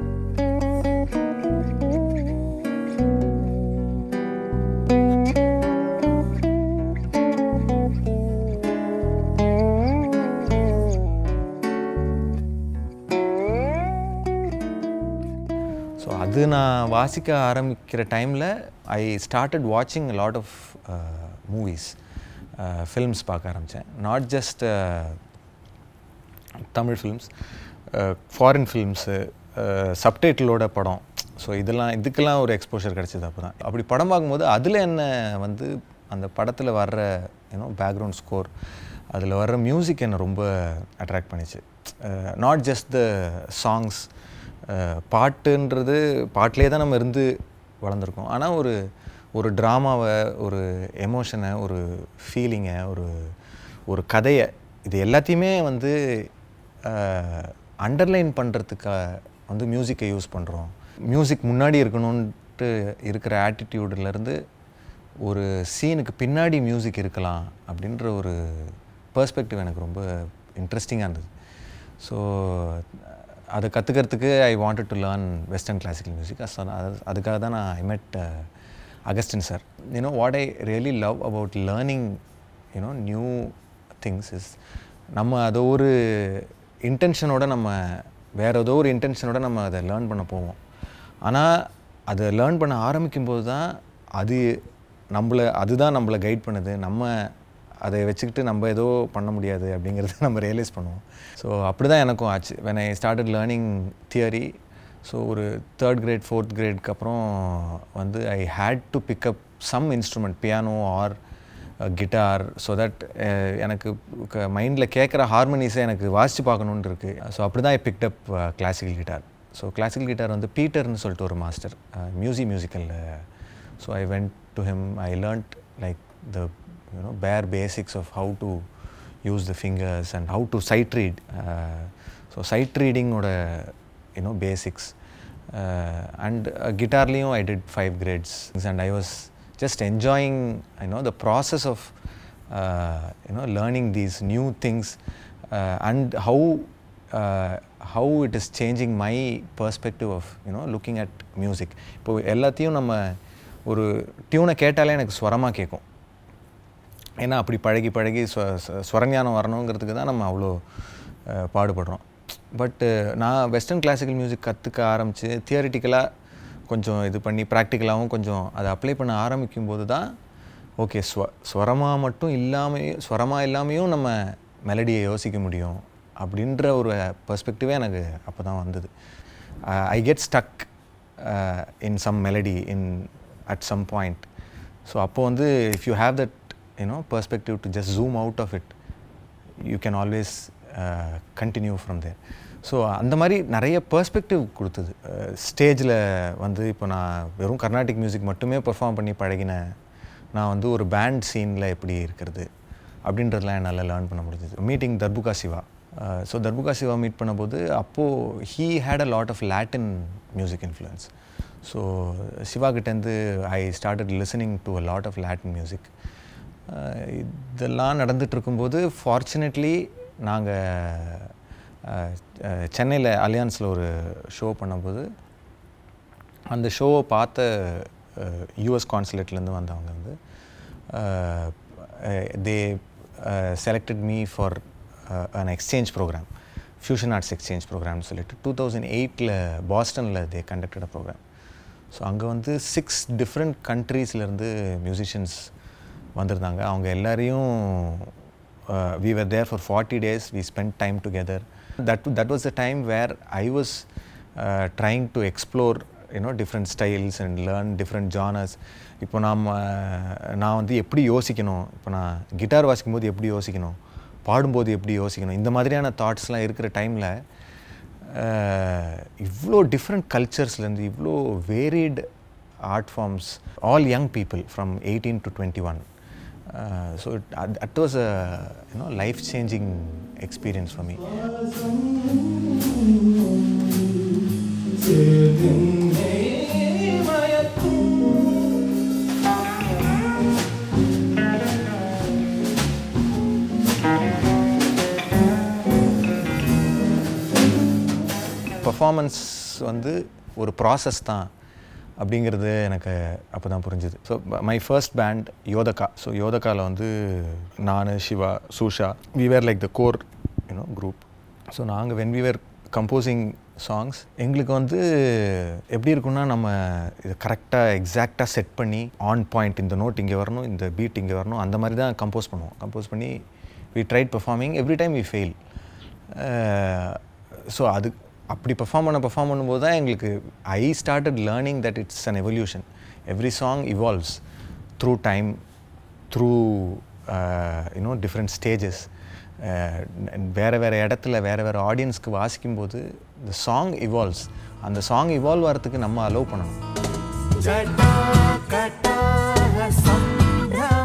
so அது நான் வாசிக்க ஆரம்பிக்கிற டைமில் ஐ ஸ்டார்டட் வாட்சிங் லாட் ஆஃப் மூவிஸ் ஃபில்ம்ஸ் பார்க்க ஆரம்பித்தேன் not just Tamil films foreign films சப்டைட்டிலோட படம் ஸோ இதெல்லாம் இதுக்கெல்லாம் ஒரு எக்ஸ்போஷர் கிடச்சிது அப்போ தான் அப்படி படம் பார்க்கும்போது அதில் என்ன வந்து அந்த படத்தில் வர்ற யூனோ பேக்ரவுண்ட் ஸ்கோர் அதில் வர்ற மியூசிக் என்னை ரொம்ப அட்ராக்ட் பண்ணிச்சு நாட் ஜஸ்ட் த சாங்ஸ் பாட்டுன்றது பாட்டிலே தான் நம்ம இருந்து வளர்ந்துருக்கோம் ஆனால் ஒரு ஒரு ட்ராமாவை ஒரு எமோஷனை ஒரு ஃபீலிங்கை ஒரு ஒரு கதையை இது எல்லாத்தையுமே வந்து அண்டர்லைன் பண்ணுறதுக்கா வந்து மியூசிக்கை யூஸ் பண்ணுறோம் மியூசிக் முன்னாடி இருக்கணும்ன்ட்டு இருக்கிற ஆட்டிடியூட்லேருந்து ஒரு சீனுக்கு பின்னாடி மியூசிக் இருக்கலாம் அப்படின்ற ஒரு பெர்ஸ்பெக்டிவ் எனக்கு ரொம்ப இன்ட்ரெஸ்டிங்காக இருந்தது ஸோ அதை கற்றுக்கிறதுக்கு I wanted to learn western classical music அதுக்காக தான் நான் I met Augustine sir you know what I really love about learning you know new things is நம்ம அதை ஒரு இன்டென்ஷனோட நம்ம வேறு ஏதோ ஒரு இன்டென்ஷனோட நம்ம அதை லேர்ன் பண்ண போவோம் ஆனால் அதை லேர்ன் பண்ண ஆரம்பிக்கும் போது தான் அது நம்மளை அதுதான் நம்மளை கைட் பண்ணுது நம்ம அதை வச்சுக்கிட்டு நம்ம ஏதோ பண்ண முடியாது அப்படிங்கிறத நம்ம ரியலைஸ் பண்ணுவோம் ஸோ அப்படி தான் எனக்கும் ஆச்சு when I started learning theory so ஒரு தேர்ட் கிரேட் ஃபோர்த் கிரேட்க்கு அப்புறம் வந்து I had to pick up some instrument piano or guitar so that எனக்கு மைண்டில் கேட்குற ஹார்மனிஸை எனக்கு வாசித்து பார்க்கணுன்னு இருக்குது ஸோ அப்படி தான் I picked up classical guitar so classical guitar வந்து பீட்டர்னு சொல்லிட்டு ஒரு மாஸ்டர் மியூசிக் மியூசிக்கலில் so I went to him I learned like the you know bare basics of how to use the fingers and how to sight read so sight ரீடிங்கோட you know basics and கிட்டார்லேயும் I did five grades and I was just enjoying you know the process of uh, you know learning these new things uh, and how uh, how it is changing my perspective of you know looking at music இப்போ எல்லாத்தையும் நம்ம ஒரு டியூனை கேட்டாலே எனக்கு ஸ்வரமாக கேட்கும் ஏன்னா அப்படி பழகி பழகி ஸ்வ ஸ்வ- ஸ்வரஞானம் வரணுங்கிறதுக்கு தான் நம்ம அவ்வளோ அஹ், பாடுபடுறோம் பட்டு நான் வெஸ்டர்ன் கிளாசிக்கல் மியூசிக் கற்றுக்க ஆரம்பித்து தியரிட்டிக்கலாக கொஞ்சம் இது பண்ணி ப்ராக்டிக்கலாகவும் கொஞ்சம் அதை அப்ளை பண்ண ஆரம்பிக்கும் போது தான் ஓகே ஸ்வ ஸ்வரமாக மட்டும் இல்லாமையும் ஸ்வரமாக இல்லாமையும் நம்ம மெலடியை யோசிக்க முடியும் அப்படின்ற ஒரு பெர்ஸ்பெக்டிவே எனக்கு அப்போ தான் வந்தது I get stuck in some melody in at some point so அப்போ வந்து if you have that you know perspective to just zoom out of it you can always continue from there so அந்த மாதிரி நிறைய பெர்ஸ்பெக்டிவ் கொடுத்தது ஸ்டேஜில் வந்து இப்போ நான் வெறும் கர்நாடிக் மியூசிக் மட்டுமே பெர்ஃபார்ம் பண்ணி பழகின நான் வந்து ஒரு பேண்ட் சீனில் எப்படி இருக்கிறது அப்படின்றதெல்லாம் என்னால் லேர்ன் பண்ண முடிஞ்சது meeting Darbuka Siva so Darbuka Siva meet பண்ணும்போது அப்போது he had a lot of Latin music influence so Siva கிட்டேருந்து I started listening to a lot of Latin music இதெல்லாம் நடந்துட்டு இருக்கும்போது ஃபார்ச்சுனேட்லி நாங்கள் சென்னையில் அலியான்ஸில் ஒரு ஷோ பண்ணும்போது அந்த ஷோவை பார்த்த யூஎஸ் கான்சுலேட்லேருந்து வந்தவங்க வந்து they selected me for an exchange program fusion arts exchange ப்ரோக்ராம்னு சொல்லிட்டு டூ தௌசண்ட் எயிட்டில் பாஸ்டனில் they conducted a program so அங்கே வந்து சிக்ஸ் டிஃப்ரெண்ட் கண்ட்ரீஸ்லேருந்து மியூசிஷியன்ஸ் வந்திருந்தாங்க அவங்க எல்லாரையும் we were there for forty days we spend time together that that was the time where I was trying to explore you know different styles and learn different genres இப்போ நாம் நான் வந்து எப்படி யோசிக்கணும் இப்போ நான் கிட்டார் வாசிக்கும்போது எப்படி யோசிக்கணும் பாடும்போது எப்படி யோசிக்கணும் இந்த மாதிரியான தாட்ஸ்லாம் இருக்கிற டைமில் இவ்வளோ டிஃப்ரெண்ட் கல்ச்சர்ஸ்லேருந்து இவ்வளோ varied art forms all young people from eighteen to twenty one so it was a you know life changing experience for me performance வந்து ஒரு ப்ராசஸ் தான் அப்படிங்கிறது எனக்கு அப்போ தான் புரிஞ்சுது so my first band Yodhaka so யோதகாவில் வந்து நான் Siva Susha we were like the core you know group so நாங்கள் when we were composing songs எங்களுக்கு வந்து எப்படி இருக்குன்னா நம்ம இதை கரெக்டாக எக்ஸாக்டாக செட் பண்ணி ஆன் பாயிண்ட் இந்த நோட் இங்கே வரணும் இந்த பீட் இங்கே வரணும் அந்த மாதிரி தான் கம்போஸ் பண்ணுவோம் கம்போஸ் பண்ணி we tried performing every time we fail so அது அப்படி பெர்ஃபார்ம் பண்ண பெர்ஃபார்ம் பண்ணும்போது தான் எங்களுக்கு I started learning that it's an evolution every song evolves through time through you know different stages வேறு வேறு இடத்துல வேறு வேறு ஆடியன்ஸ்க்கு வாசிக்கும்போது இந்த சாங் இவால்வ்ஸ் அந்த சாங் இவால்வ் ஆகிறதுக்கு நம்ம அலோவ் பண்ணணும் జటాకటాహ సంభ్రమ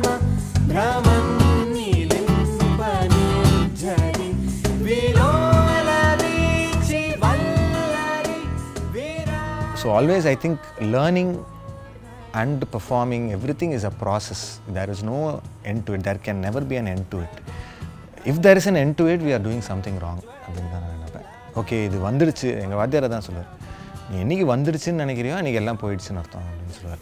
భ్రమన్నిలింపనిర్జరి విలోల వీచి వల్లరి వీరా So always I think learning and performing everything is a process. There is no end to it. There can never be an end to it. If there is an end to it, we are doing something wrong. அப்படின்னு தான் நான் நினைப்பேன் okay இது வந்துடுச்சு எங்கள் வாத்தியாரை தான் சொல்லுவார் நீ என்னைக்கு வந்துடுச்சுன்னு நினைக்கிறியோ அன்றைக்கி எல்லாம் போயிடுச்சுன்னு அர்த்தம் அப்படின்னு சொல்லுவார்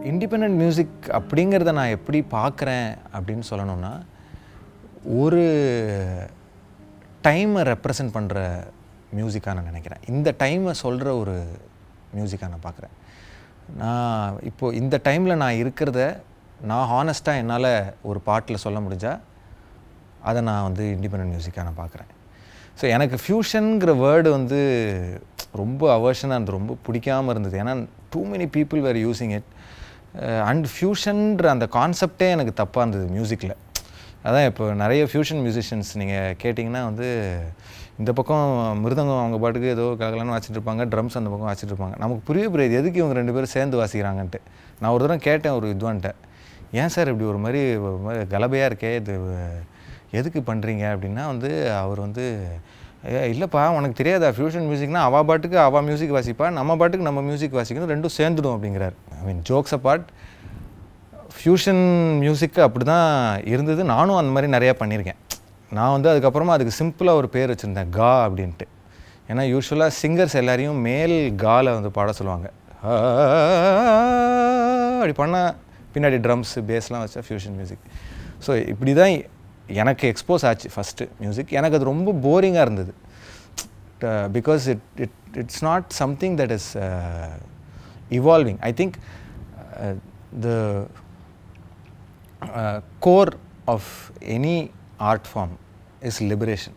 இண்டிபெண்ட் மியூசிக் அப்படிங்கிறத நான் எப்படி பார்க்குறேன் அப்படின்னு சொல்லணும்னா ஒரு டைமை ரெப்ரசன்ட் பண்ணுற மியூசிக்காக நான் நினைக்கிறேன் இந்த டைமை சொல்கிற ஒரு மியூசிக்காக நான் பார்க்குறேன் நான் இப்போது இந்த டைமில் நான் இருக்கிறத நான் ஹானஸ்ட்டாக என்னால் ஒரு பாட்டில் சொல்ல முடிஞ்சால் அதை நான் வந்து இண்டிபெண்ட் மியூசிக்காக நான் பார்க்குறேன் ஸோ எனக்கு ஃப்யூஷனுங்கிற வேர்டு வந்து ரொம்ப அவர்ஷனாக இருந்தது ரொம்ப பிடிக்காமல் இருந்தது ஏன்னா too many people were using it and ஃப்யூஷன்ற அந்த கான்செப்டே எனக்கு தப்பாக இருந்தது மியூசிக்கில் அதான் இப்போ நிறைய ஃப்யூஷன் மியூசிஷியன்ஸ் நீங்கள் கேட்டிங்கன்னா வந்து இந்த பக்கம் மிருதங்கம் அவங்க பாட்டுக்கு ஏதோ கலகலன்னு வச்சுட்டு இருப்பாங்க ட்ரம்ஸ் அந்த பக்கம் வச்சுட்டு இருப்பாங்க நமக்கு புரிய புரியாது எதுக்கு இவங்க ரெண்டு பேரும் சேர்ந்து வாசிக்கிறாங்கன்ட்டு நான் ஒரு தடவை கேட்டேன் ஒரு இதுவான்ட்ட ஏன் சார் இப்படி ஒரு மாதிரி ஒரு மாதிரி கலபையாக இருக்கே இது எதுக்கு பண்ணுறீங்க அப்படின்னா வந்து அவர் வந்து "ஏ, இல்லைப்பா உனக்கு தெரியாதா ஃப்யூஷன் மியூசிக்னா அவள் பாட்டுக்கு அவள் மியூசிக் வாசிப்பா நம்ம பாட்டுக்கு நம்ம மியூசிக் வாசிக்கணும் ரெண்டும் சேர்ந்துடும் அப்படிங்கிறார் I mean jokes apart fusion மியூசிக்கு அப்படி தான் இருந்தது நானும் அந்த மாதிரி நிறையா பண்ணியிருக்கேன் நான் வந்து அதுக்கப்புறமா அதுக்கு சிம்பிளாக ஒரு பேர் வச்சுருந்தேன் கா அப்படின்ட்டு ஏன்னா யூஸ்வலாக சிங்கர்ஸ் எல்லாரையும் மேல் கால வந்து பாட சொல்லுவாங்க ஆ, அப்படி பண்ணால் பின்னாடி ட்ரம்ஸ் பேஸ்லாம் வச்சா ஃப்யூஷன் மியூசிக் ஸோ இப்படி தான் எனக்கு எக்ஸ்போஸ் ஆச்சு ஃபஸ்ட்டு மியூசிக் எனக்கு அது ரொம்ப போரிங்காக இருந்தது because it it it's not something that is evolving I think the core of any art form is liberation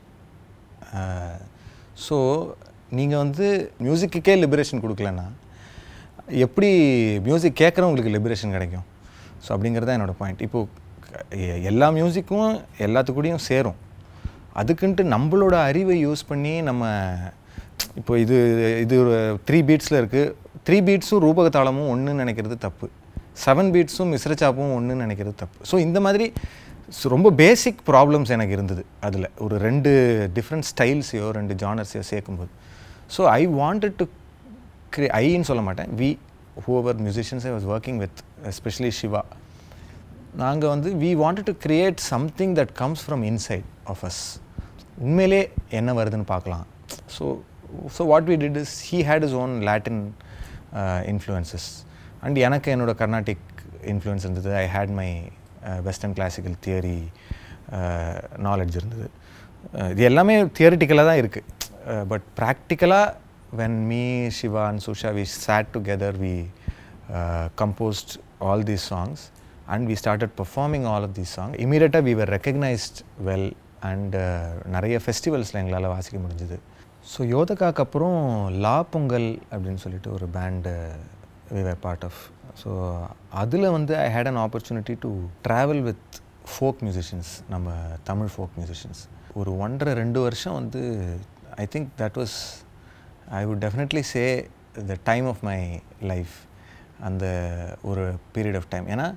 so நீங்கள் வந்து மியூசிக்குக்கே லிபரேஷன் கொடுக்கலன்னா எப்படி மியூசிக் கேட்குறவங்களுக்கு லிபரேஷன் கிடைக்கும் ஸோ அப்படிங்கிறது தான் என்னோடய பாயிண்ட் இப்போது எல்லா மியூசிக்கும் எல்லாத்துக்கூடயும் சேரும் அதுக்குன்ட்டு நம்மளோட அறிவை யூஸ் பண்ணி நம்ம இப்போ இது இது த்ரீ பீட்ஸில் இருக்குது த்ரீ பீட்ஸும் ரூபகதாளமும் ஒன்றுன்னு நினைக்கிறது தப்பு செவன் பீட்ஸும் மிஸ்ரச்சாப்பும் ஒன்றுன்னு நினைக்கிறது தப்பு ஸோ இந்த மாதிரி so ரொம்ப பேசிக் ப்ராப்ளம்ஸ் எனக்கு இருந்தது அதில் ஒரு ரெண்டு டிஃப்ரெண்ட் ஸ்டைல்ஸையோ ரெண்டு ஜானர்ஸையோ சேர்க்கும்போது ஸோ ஐ வாண்டட் டு க்ரி ஐன்னு சொல்ல மாட்டேன் we whoever musicians I was working with especially Siva நாங்கள் வந்து we wanted to create something that comes from inside of us உண்மையிலே என்ன வருதுன்னு பார்க்கலாம் so so what we did is he had his own Latin influences and எனக்கு என்னோட Carnatic influence இருந்தது I had my western classical theory knowledge இருந்தது Uh, இது எல்லாமே தியரிட்டிக்கலாக தான் இருக்குது பட் ப்ராக்டிக்கலாக when me Siva and Susha we sat together we composed all these songs and we started performing all of these song இமீடியட்டாக we were recognised well and நிறைய ஃபெஸ்டிவல்ஸில் எங்களால் வாசிக்க முடிஞ்சுது ஸோ யோதகாக்கு அப்புறம் லா பொங்கல் அப்படின்னு சொல்லிட்டு ஒரு band we were part of so அதில் வந்து I had an opportunity to travel with folk musicians நம்ம தமிழ் ஃபோக் மியூசிஷியன்ஸ் ஒரு ஒன்றரை ரெண்டு வருஷம் வந்து I think that was I would definitely say the time of my life அந்த ஒரு பீரியட் ஆஃப் டைம் ஏன்னா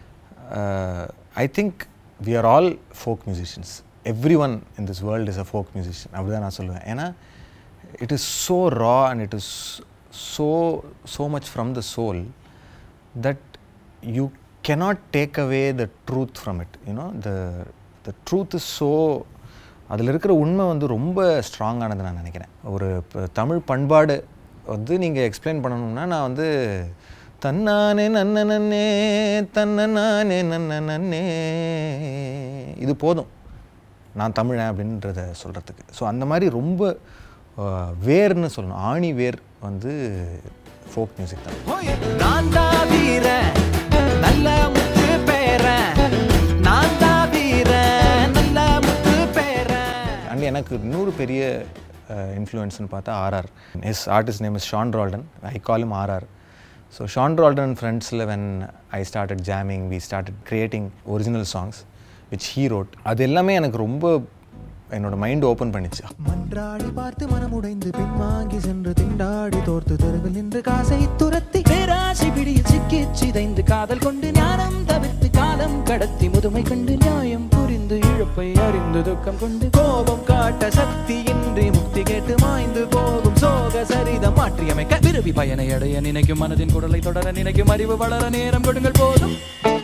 I think we are all folk musicians every one in this world is a folk musician அப்படி தான் நான் சொல்லுவேன் ஏன்னா it is so raw and it is so so much from the soul that you cannot take away the truth from it you know the the truth is so அதில் இருக்கிற உண்மை வந்து ரொம்ப ஸ்ட்ராங்கானது நான் நினைக்கிறேன் ஒரு ப- தமிழ் பண்பாடு வந்து நீங்கள் எக்ஸ்பிளைன் பண்ணணும்னா நான் வந்து தன்னானே நன்ன நன்னே தன்ன நானே நன்ன நன்னே இது போதும் நான் தமிழன் அப்படின்றத சொல்கிறதுக்கு ஸோ அந்த மாதிரி ரொம்ப அஹ், வேர்னு சொல்லணும் ஆணி வேர் வந்து ஃபோக் மியூசிக் தான் ஓய், நான் தான் வீரன் நல்ல முத்து பேரன் நான் தான் வீரன் நல்ல முத்து பேரன் அண்ட் எனக்கு இன்னொரு பெரிய இன்ஃப்ளூயன்ஸ்னு பார்த்தா RR's artist name is Sean Roldan I call him RR so Sean Roldan ஃப்ரெண்ட்ஸில் when I started jamming we started creating original songs which he wrote அது எல்லாமே எனக்கு ரொம்ப என்னோட மைண்ட் ஓப்பன் பண்ணிச்சு மன்றாடி பார்த்து மனமுடைந்து பின்வாங்கி சென்று திண்டாடி தோர்த்து தெருவில் நின்று காசை துரத்தி பேராசை பிடியில் சிக்கி சிதைந்து காதல் கொண்டு ஞானம் தவிர்த்து காலம் கடத்தி முதுமை கண்டு நியாயம் புரிந்து இழப்பை அறிந்து துக்கம் கொண்டு கோபம் காட்ட சக்தியின்றி முக்தி கேட்டு மாய்ந்து போகும் சோக சரிதம் மாற்றியமைக்க விரும்பி பயனை அடைய நினைக்கும் மனதின் குடலை தொடர நினைக்கும் அறிவு வளர நேரம் கொடுங்கள் போதும்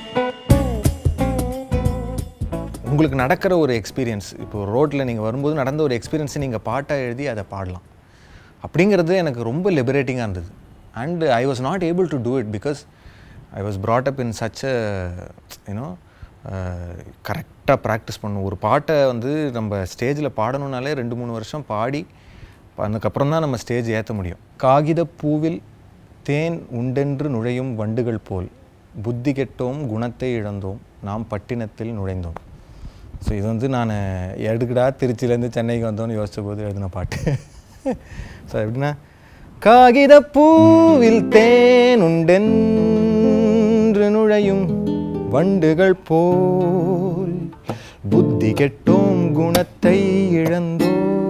உங்களுக்கு நடக்கிற ஒரு எக்ஸ்பீரியன்ஸ் இப்போ ரோட்டில் நீங்கள் வரும்போது நடந்த ஒரு எக்ஸ்பீரியன்ஸை நீங்கள் பாட்டாக எழுதி அதை பாடலாம் அப்படிங்கிறது எனக்கு ரொம்ப லிபரேட்டிங்காக இருந்தது and I was not able to do it because I was brought up in such a you know கரெக்டாக ப்ராக்டிஸ் பண்ணணும் ஒரு பாட்டை வந்து நம்ம ஸ்டேஜில் பாடணுன்னாலே ரெண்டு மூணு வருஷம் பாடி அதுக்கப்புறம் தான் நம்ம ஸ்டேஜ் ஏற்ற முடியும் காகித பூவில் தேன் உண்டென்று நுழையும் வண்டுகள் போல் புத்தி கெட்டோம் குணத்தை இழந்தோம் நாம் பட்டினத்தில் நுழைந்தோம் ஸோ இது வந்து நான் எடுக்கடா திருச்சியிலேருந்து சென்னைக்கு வந்தோன்னு யோசிச்ச போது எழுதின பாட்டு ஸோ எப்படின்னா காகித பூவில் தேன் உண்டென்று நுழையும் வண்டுகள் போல் புத்தி கெட்டோம் குணத்தை இழந்தோ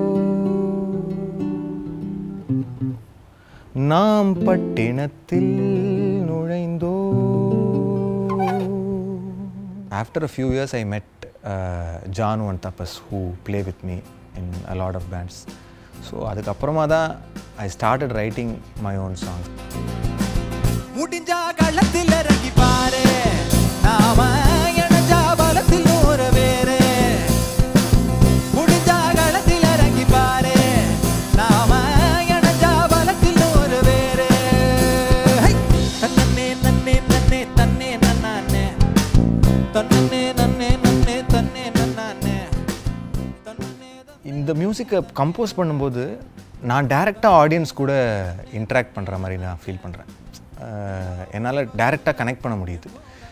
நாம் பட்டினத்தில் நுழைந்தோ after a few years I met Janu and Tapas who play with me in a lot of bands so அதுக்கப்புறமா தான் I started writing my own songs முடிஞ்சா கள்ளத்தில் இறங்கி பாரு நாம இணைஞ்சா பலத்தில் நூறு பேரு முடிஞ்சா கள்ளத்தில் இறங்கி பாரு நாம இணைஞ்சா பலத்தில் நூறு பேரு ஹை! தன்னே நன்னே நன்னே தன்னே நன்னானே தன்னே நன்னே நன்னே தன்னே நன்னானே தன்னே இந்த மியூசிக்கை கம்போஸ் பண்ணும்போது நான் டைரெக்டாக ஆடியன்ஸ் கூட இன்ட்ராக்ட் பண்ணுற மாதிரி நான் ஃபீல் பண்ணுறேன் என்னால் டைரெக்டாக கனெக்ட் பண்ண முடியுது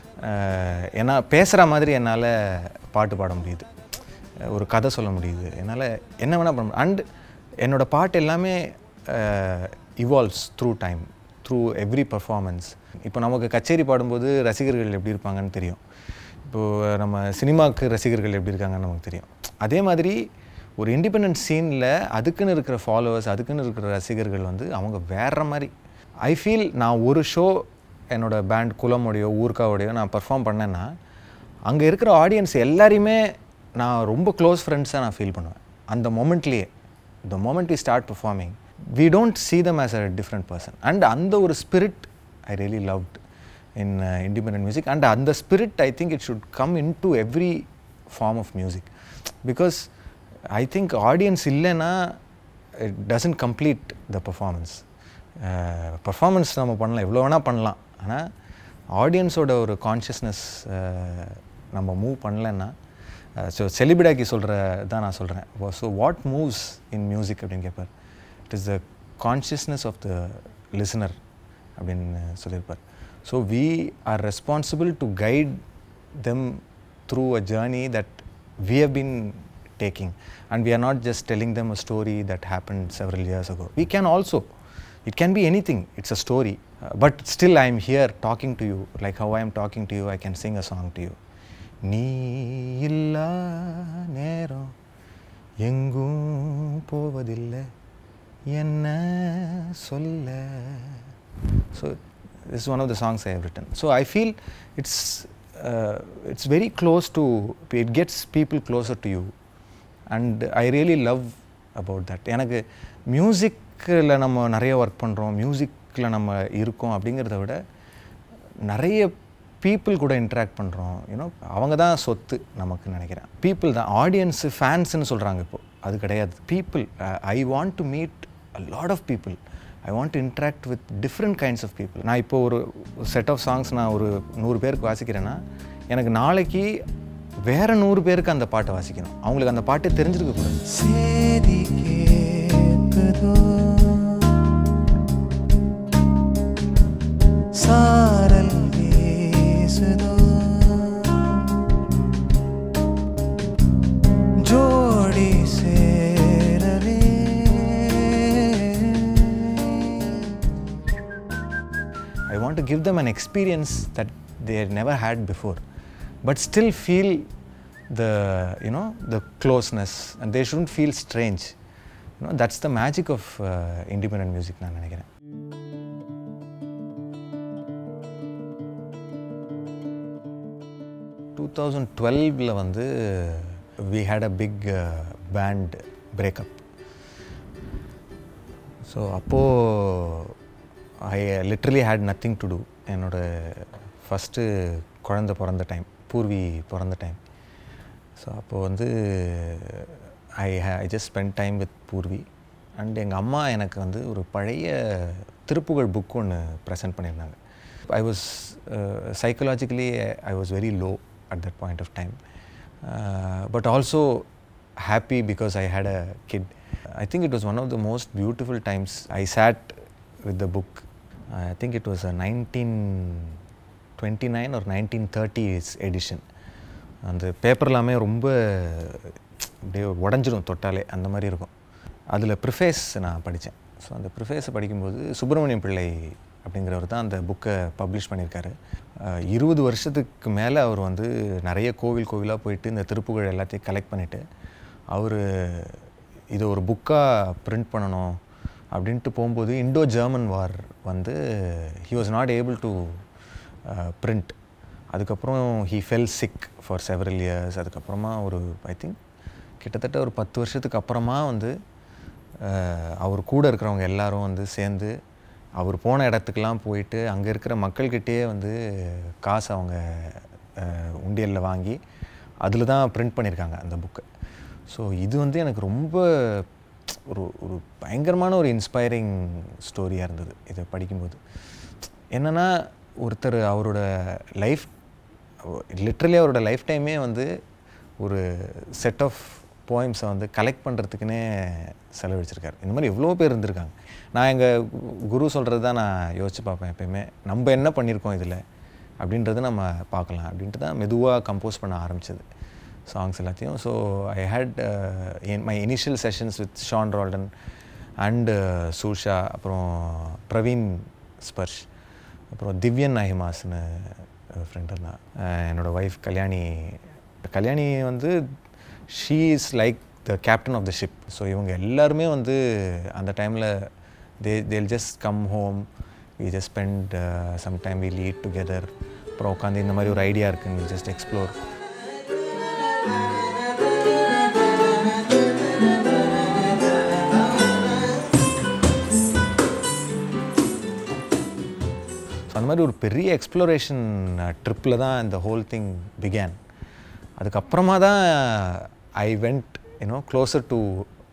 அஹ் ஏன்னா பேசுகிற மாதிரி என்னால் பாட்டு பாட முடியுது அஹ் ஒரு கதை சொல்ல முடியுது என்னால் என்ன வேணால் பண்ண முடியும் அண்ட் என்னோட பாட்டு எல்லாமே evolves through time through every performance இப்போ நமக்கு கச்சேரி பாடும்போது ரசிகர்கள் எப்படி இருப்பாங்கன்னு தெரியும் இப்போது நம்ம சினிமாவுக்கு ரசிகர்கள் எப்படி இருக்காங்கன்னு நமக்கு தெரியும் அதே மாதிரி ஒரு இண்டிபெண்டன்ட் சீனில் அதுக்குன்னு இருக்கிற ஃபாலோவர்ஸ் அதுக்குன்னு இருக்கிற ரசிகர்கள் வந்து அவங்க வேற மாதிரி ஐ ஃபீல் நான் ஒரு ஷோ என்னோட பேண்ட் குலமோடையோ ஊர்காவோடையோ நான் பர்ஃபார்ம் பண்ணேன்னா அங்கே இருக்கிற ஆடியன்ஸ் எல்லாரையுமே நான் ரொம்ப க்ளோஸ் ஃப்ரெண்ட்ஸாக நான் ஃபீல் பண்ணுவேன் அந்த மொமெண்ட்லேயே the moment we start performing we don't see them as a different person and அந்த ஒரு spirit I really loved in independent music and அந்த spirit I think it should come in to every form of music because I think audience இல்லைன்னா it doesn't complete the performance performance நம்ம பண்ணலாம் எவ்வளோ வேணால் பண்ணலாம் ஆனால் ஆடியன்ஸோட ஒரு கான்ஷியஸ்னஸ் நம்ம மூவ் பண்ணலைன்னா ஸோ செலிபிடாக்கி சொல்கிற தான் நான் சொல்கிறேன் so what moves in music அப்படின்னு கேட்பார் it is the consciousness of the listener அப்படின்னு சொல்லியிருப்பார் so we are responsible to guide them through a journey that we have been taking and we are not just telling them a story that happened several years ago we can also it can be anything it's a story Uh, but still i am here talking to you like how i am talking to you i can sing a song to you நீ இல்லா நேரம் எங்கும் போவதில்லை என்ன சொல்ல so this is one of the songs I have written. So I feel it's uh, it's very close to it gets people closer to you, and I really love about that. எனக்கு மியூசிக்கில் நம்ம நிறைய work பண்ணுறோம் மியூசிக்கில் நம்ம இருக்கோம் அப்படிங்கிறத விட நிறைய பீப்புள் கூட இன்ட்ராக்ட் பண்ணுறோம் யூனோ அவங்க தான் சொத்து நமக்கு நினைக்கிறேன் பீப்புள் தான் ஆடியன்ஸு ஃபேன்ஸ்னு சொல்கிறாங்க இப்போ அது கிடையாது people I want to meet a lot of people I want to interact with different kinds of people நான் இப்போ ஒரு செட் ஆஃப் சாங்ஸ் நான் ஒரு நூறு பேருக்கு வாசிக்கிறேன்னா எனக்கு நாளைக்கு வேற நூறு பேருக்கு அந்த பாட்டை வாசிக்கணும் அவங்களுக்கு அந்த பாட்டே தெரிஞ்சிருக்க கூடாது சேதி கேட்குதோ சாரல் வீசுதோ ஜோடி சேரவே I want to give them an experience that they had never had before, but still feel the you know the closeness, and they shouldn't feel strange. You know that's the magic of uh, independent music. நான் நினைக்கிறேன் two thousand டுவெல்வில் வந்து we had a big band breakup so அப்போது I literally had nothing to do என்னோட first குழந்த பிறந்த time Purvi பிறந்த time so அப்போது வந்து I I just spend time with Purvi and எங்கள் அம்மா எனக்கு வந்து ஒரு பழைய திருப்புகழ் புக் ஒன்று ப்ரெசென்ட் பண்ணியிருந்தாங்க I was psychologically I was very low at that point of time but also happy because I had a kid. I think it was one of the most beautiful times I sat with the book. I think it was a 1929 or 1930s edition. அந்த paper எல்லாமே ரொம்ப அப்படியே உடஞ்சிரும் தொட்டாலே அந்த மாதிரி இருக்கும் அதில் ப்ரிஃபேஸ் நான் படித்தேன் ஸோ அந்த ப்ரிஃபேஸை படிக்கும்போது சுப்பிரமணியம் பிள்ளை அப்படிங்கிறவர் தான் அந்த புக்கை பப்ளிஷ் பண்ணியிருக்காரு அஹ் இருபது வருஷத்துக்கு மேலே அவர் வந்து நிறைய கோவில் கோவிலாக போயிட்டு இந்த திருப்புகழ் எல்லாத்தையும் கலெக்ட் பண்ணிவிட்டு அவர் இதை ஒரு புக்காக பிரிண்ட் பண்ணணும் அப்படின்ட்டு போகும்போது இண்டோ ஜெர்மன் வார் வந்து he was not able to print அதுக்கப்புறம் he fell sick for several years அதுக்கப்புறமா ஒரு ஐ திங்க் கிட்டத்தட்ட ஒரு பத்து வருஷத்துக்கு அப்புறமா வந்து அஹ், அவர் கூட இருக்கிறவங்க எல்லாரும் வந்து சேர்ந்து அவர் போன இடத்துக்கெல்லாம் போயிட்டு அங்கே இருக்கிற மக்கள்கிட்டயே வந்து காசு அவங்க அஹ், உண்டியலில் வாங்கி அதில் தான் பிரிண்ட் பண்ணியிருக்காங்க அந்த புக்கை ஸோ இது வந்து எனக்கு ரொம்ப ஒரு ஒரு பயங்கரமான ஒரு இன்ஸ்பைரிங் ஸ்டோரியாக இருந்தது இதை படிக்கும்போது என்னென்னா ஒருத்தர் அவரோட லைஃப் லிட்ரலி அவரோட லைஃப் டைமே வந்து ஒரு செட் ஆஃப் போயம்ஸை வந்து கலெக்ட் பண்ணுறதுக்குன்னே செலவழிச்சிருக்காரு இந்த மாதிரி எவ்வளோ பேர் இருந்திருக்காங்க நான் எங்கள் குரு சொல்கிறது தான் நான் யோசிச்சு பார்ப்பேன் எப்பயுமே நம்ம என்ன பண்ணியிருக்கோம் இதில் அப்படின்றத நம்ம பார்க்கலாம் அப்படின்ட்டு தான் மெதுவாக கம்போஸ் பண்ண ஆரம்பிச்சது சாங்ஸ் எல்லாத்தையும் so I had my initial sessions with Sean Roldan and Susha அப்புறம் பிரவீன் ஸ்பர்ஷ் அப்புறம் திவ்யன் நாஹிமாஸ்னு ஃப்ரெண்ட் இருந்தான் அஹ் என்னோட ஒய்ஃப் கல்யாணி கல்யாணி வந்து she is like the captain of the ship so இவங்க எல்லாருமே வந்து அந்த டைமில் they they'll just come home we just spend some time we lead together அப்புறம் உட்காந்து இந்த மாதிரி ஒரு ஐடியா இருக்குன்னு ஜஸ்ட் எக்ஸ்ப்ளோர் ஸோ அந்த மாதிரி ஒரு பெரிய எக்ஸ்ப்ளோரேஷன் ட்ரிப்பில் தான் இந்த ஹோல் திங் பிகேன் அதுக்கப்புறமா தான் I went you know closer to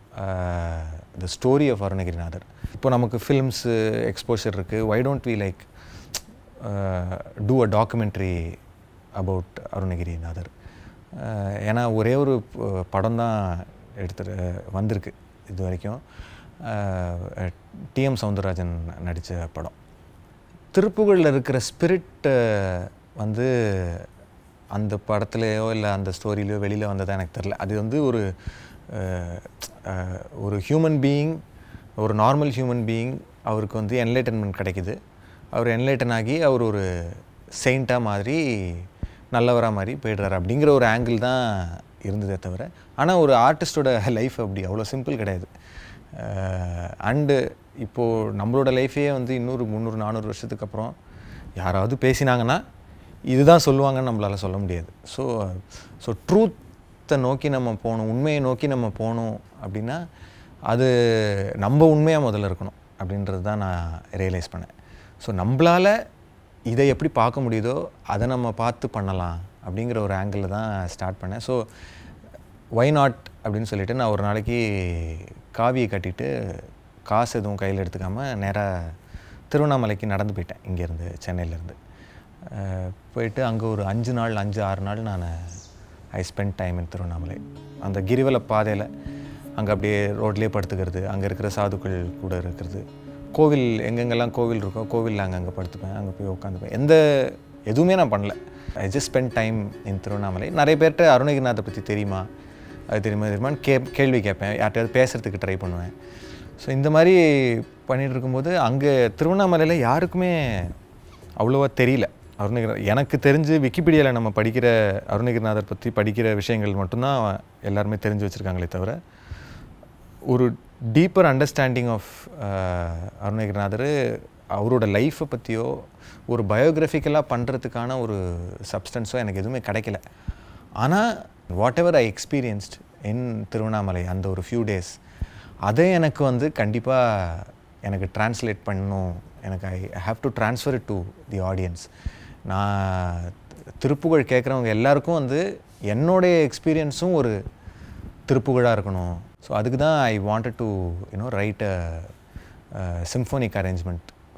the story of Arunagirinathar இப்போ நமக்கு ஃபிலிம்ஸு எக்ஸ்போஷர் இருக்குது why don't we like do a documentary about Arunagirinathar ah ஏன்னா ஒரே ஒரு படம் தான் எடுத்து வந்திருக்கு இது வரைக்கும் டிஎம் சவுந்தரராஜன் நடித்த படம் திருப்புகழில் இருக்கிற ஸ்பிரிட் வந்து அந்த படத்துலையோ இல்லை அந்த ஸ்டோரியிலையோ வெளியில் வந்ததா எனக்கு தெரில அது வந்து ஒரு அஹ், அஹ், ஒரு ஹியூமன் பீயிங் ஒரு நார்மல் ஹியூமன் பீயிங் அவருக்கு வந்து என்லைட்டன்மெண்ட் கிடைக்குது அவர் என்லைட்டன் ஆகி அவர் ஒரு செயிண்ட்டாக மாதிரி நல்லவராக மாதிரி போயிடுறாரு அப்படிங்கிற ஒரு ஆங்கிள் தான் இருந்ததே தவிர ஆனால் ஒரு ஆர்டிஸ்டோட லைஃப் அப்படி அவ்வளோ சிம்பிள் கிடையாது அண்டு இப்போது நம்மளோட லைஃபே வந்து இன்னொரு முந்நூறு நானூறு வருஷத்துக்கு அப்புறம் யாராவது பேசினாங்கன்னா இதுதான் சொல்லுவாங்கன்னு நம்மளால் சொல்ல முடியாது ஸோ ஸோ ட்ரூத்தை நோக்கி நம்ம போகணும் உண்மையை நோக்கி நம்ம போகணும் அப்படின்னா அது நம்ம உண்மையாக முதல்ல இருக்கணும் அப்படின்றது தான் நான் ரியலைஸ் பண்ணேன் ஸோ நம்மளால் இதை எப்படி பார்க்க முடியுதோ அதை நம்ம பார்த்து பண்ணலாம் அப்படிங்கிற ஒரு ஆங்கிளில் தான் ஸ்டார்ட் பண்ணேன் ஸோ ஒய் நாட் அப்படின்னு சொல்லிட்டு நான் ஒரு நாளைக்கு காவியை கட்டிட்டு காசு எதுவும் கையில் எடுத்துக்காமல் நேராக திருவண்ணாமலைக்கு நடந்து போயிட்டேன் இங்கேருந்து சென்னையிலேருந்து போயிட்டு அங்கே ஒரு அஞ்சு நாள் அஞ்சு ஆறு நாள் நான் I spend time in Tiruvannamalai அந்த கிரிவல பாதையில் அங்கே அப்படியே ரோட்லேயே படுத்துக்கிறது அங்கே இருக்கிற சாதுக்கள் கூட இருக்கிறது கோவில் எங்கெங்கெல்லாம் கோவில் இருக்கோ கோவிலில் அங்கங்கே படுத்துப்பேன் அங்கே போய் உட்காந்துப்பேன் எந்த எதுவுமே நான் பண்ணல I just spend time in Tiruvannamalai நிறைய பேர்கிட்ட அருணகிரிநாத்தை பற்றி தெரியுமா அது தெரியுமா தெரியுமான்னு கே கேள்வி கேட்பேன் யார்கிட்டயாவது பேசுகிறதுக்கு ட்ரை பண்ணுவேன் ஸோ இந்த மாதிரி பண்ணிட்டு இருக்கும்போது அங்கே திருவண்ணாமலையில் யாருக்குமே அவ்வளோவா தெரியல அருணகிரி எனக்கு தெரிஞ்சு விக்கிபீடியாவில் நம்ம படிக்கிற அருணகிரிநாதர் பற்றி படிக்கிற விஷயங்கள் மட்டும்தான் எல்லாருமே தெரிஞ்சு வச்சுருக்காங்களே தவிர ஒரு டீப்பர் அண்டர்ஸ்டாண்டிங் ஆஃப் அருணகிரிநாதர் அவரோட லைஃப்பை பற்றியோ ஒரு பயோகிராஃபிக்கலாக பண்ணுறதுக்கான ஒரு சப்ஸ்டன்ஸோ எனக்கு எதுவுமே கிடைக்கல ஆனால் whatever I experienced in Tiruvannamalai அந்த ஒரு ஃபியூ டேஸ் அதை எனக்கு வந்து கண்டிப்பாக எனக்கு டிரான்ஸ்லேட் பண்ணணும் எனக்கு I have to transfer it to the audience நான் திருப்புகழ் கேட்குறவங்க எல்லாருக்கும் வந்து என்னுடைய எக்ஸ்பீரியன்ஸும் ஒரு திருப்புகழாக இருக்கணும் ஸோ அதுக்கு தான் I wanted to you know write a symphonic arrangement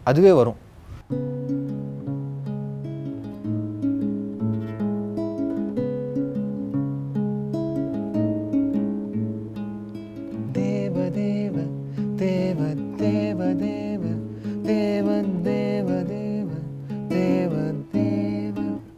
அதுவே வரும் தேவ தேவ தேவ தேவ தேவ தேவ தேவ தேவ தேவ தேவ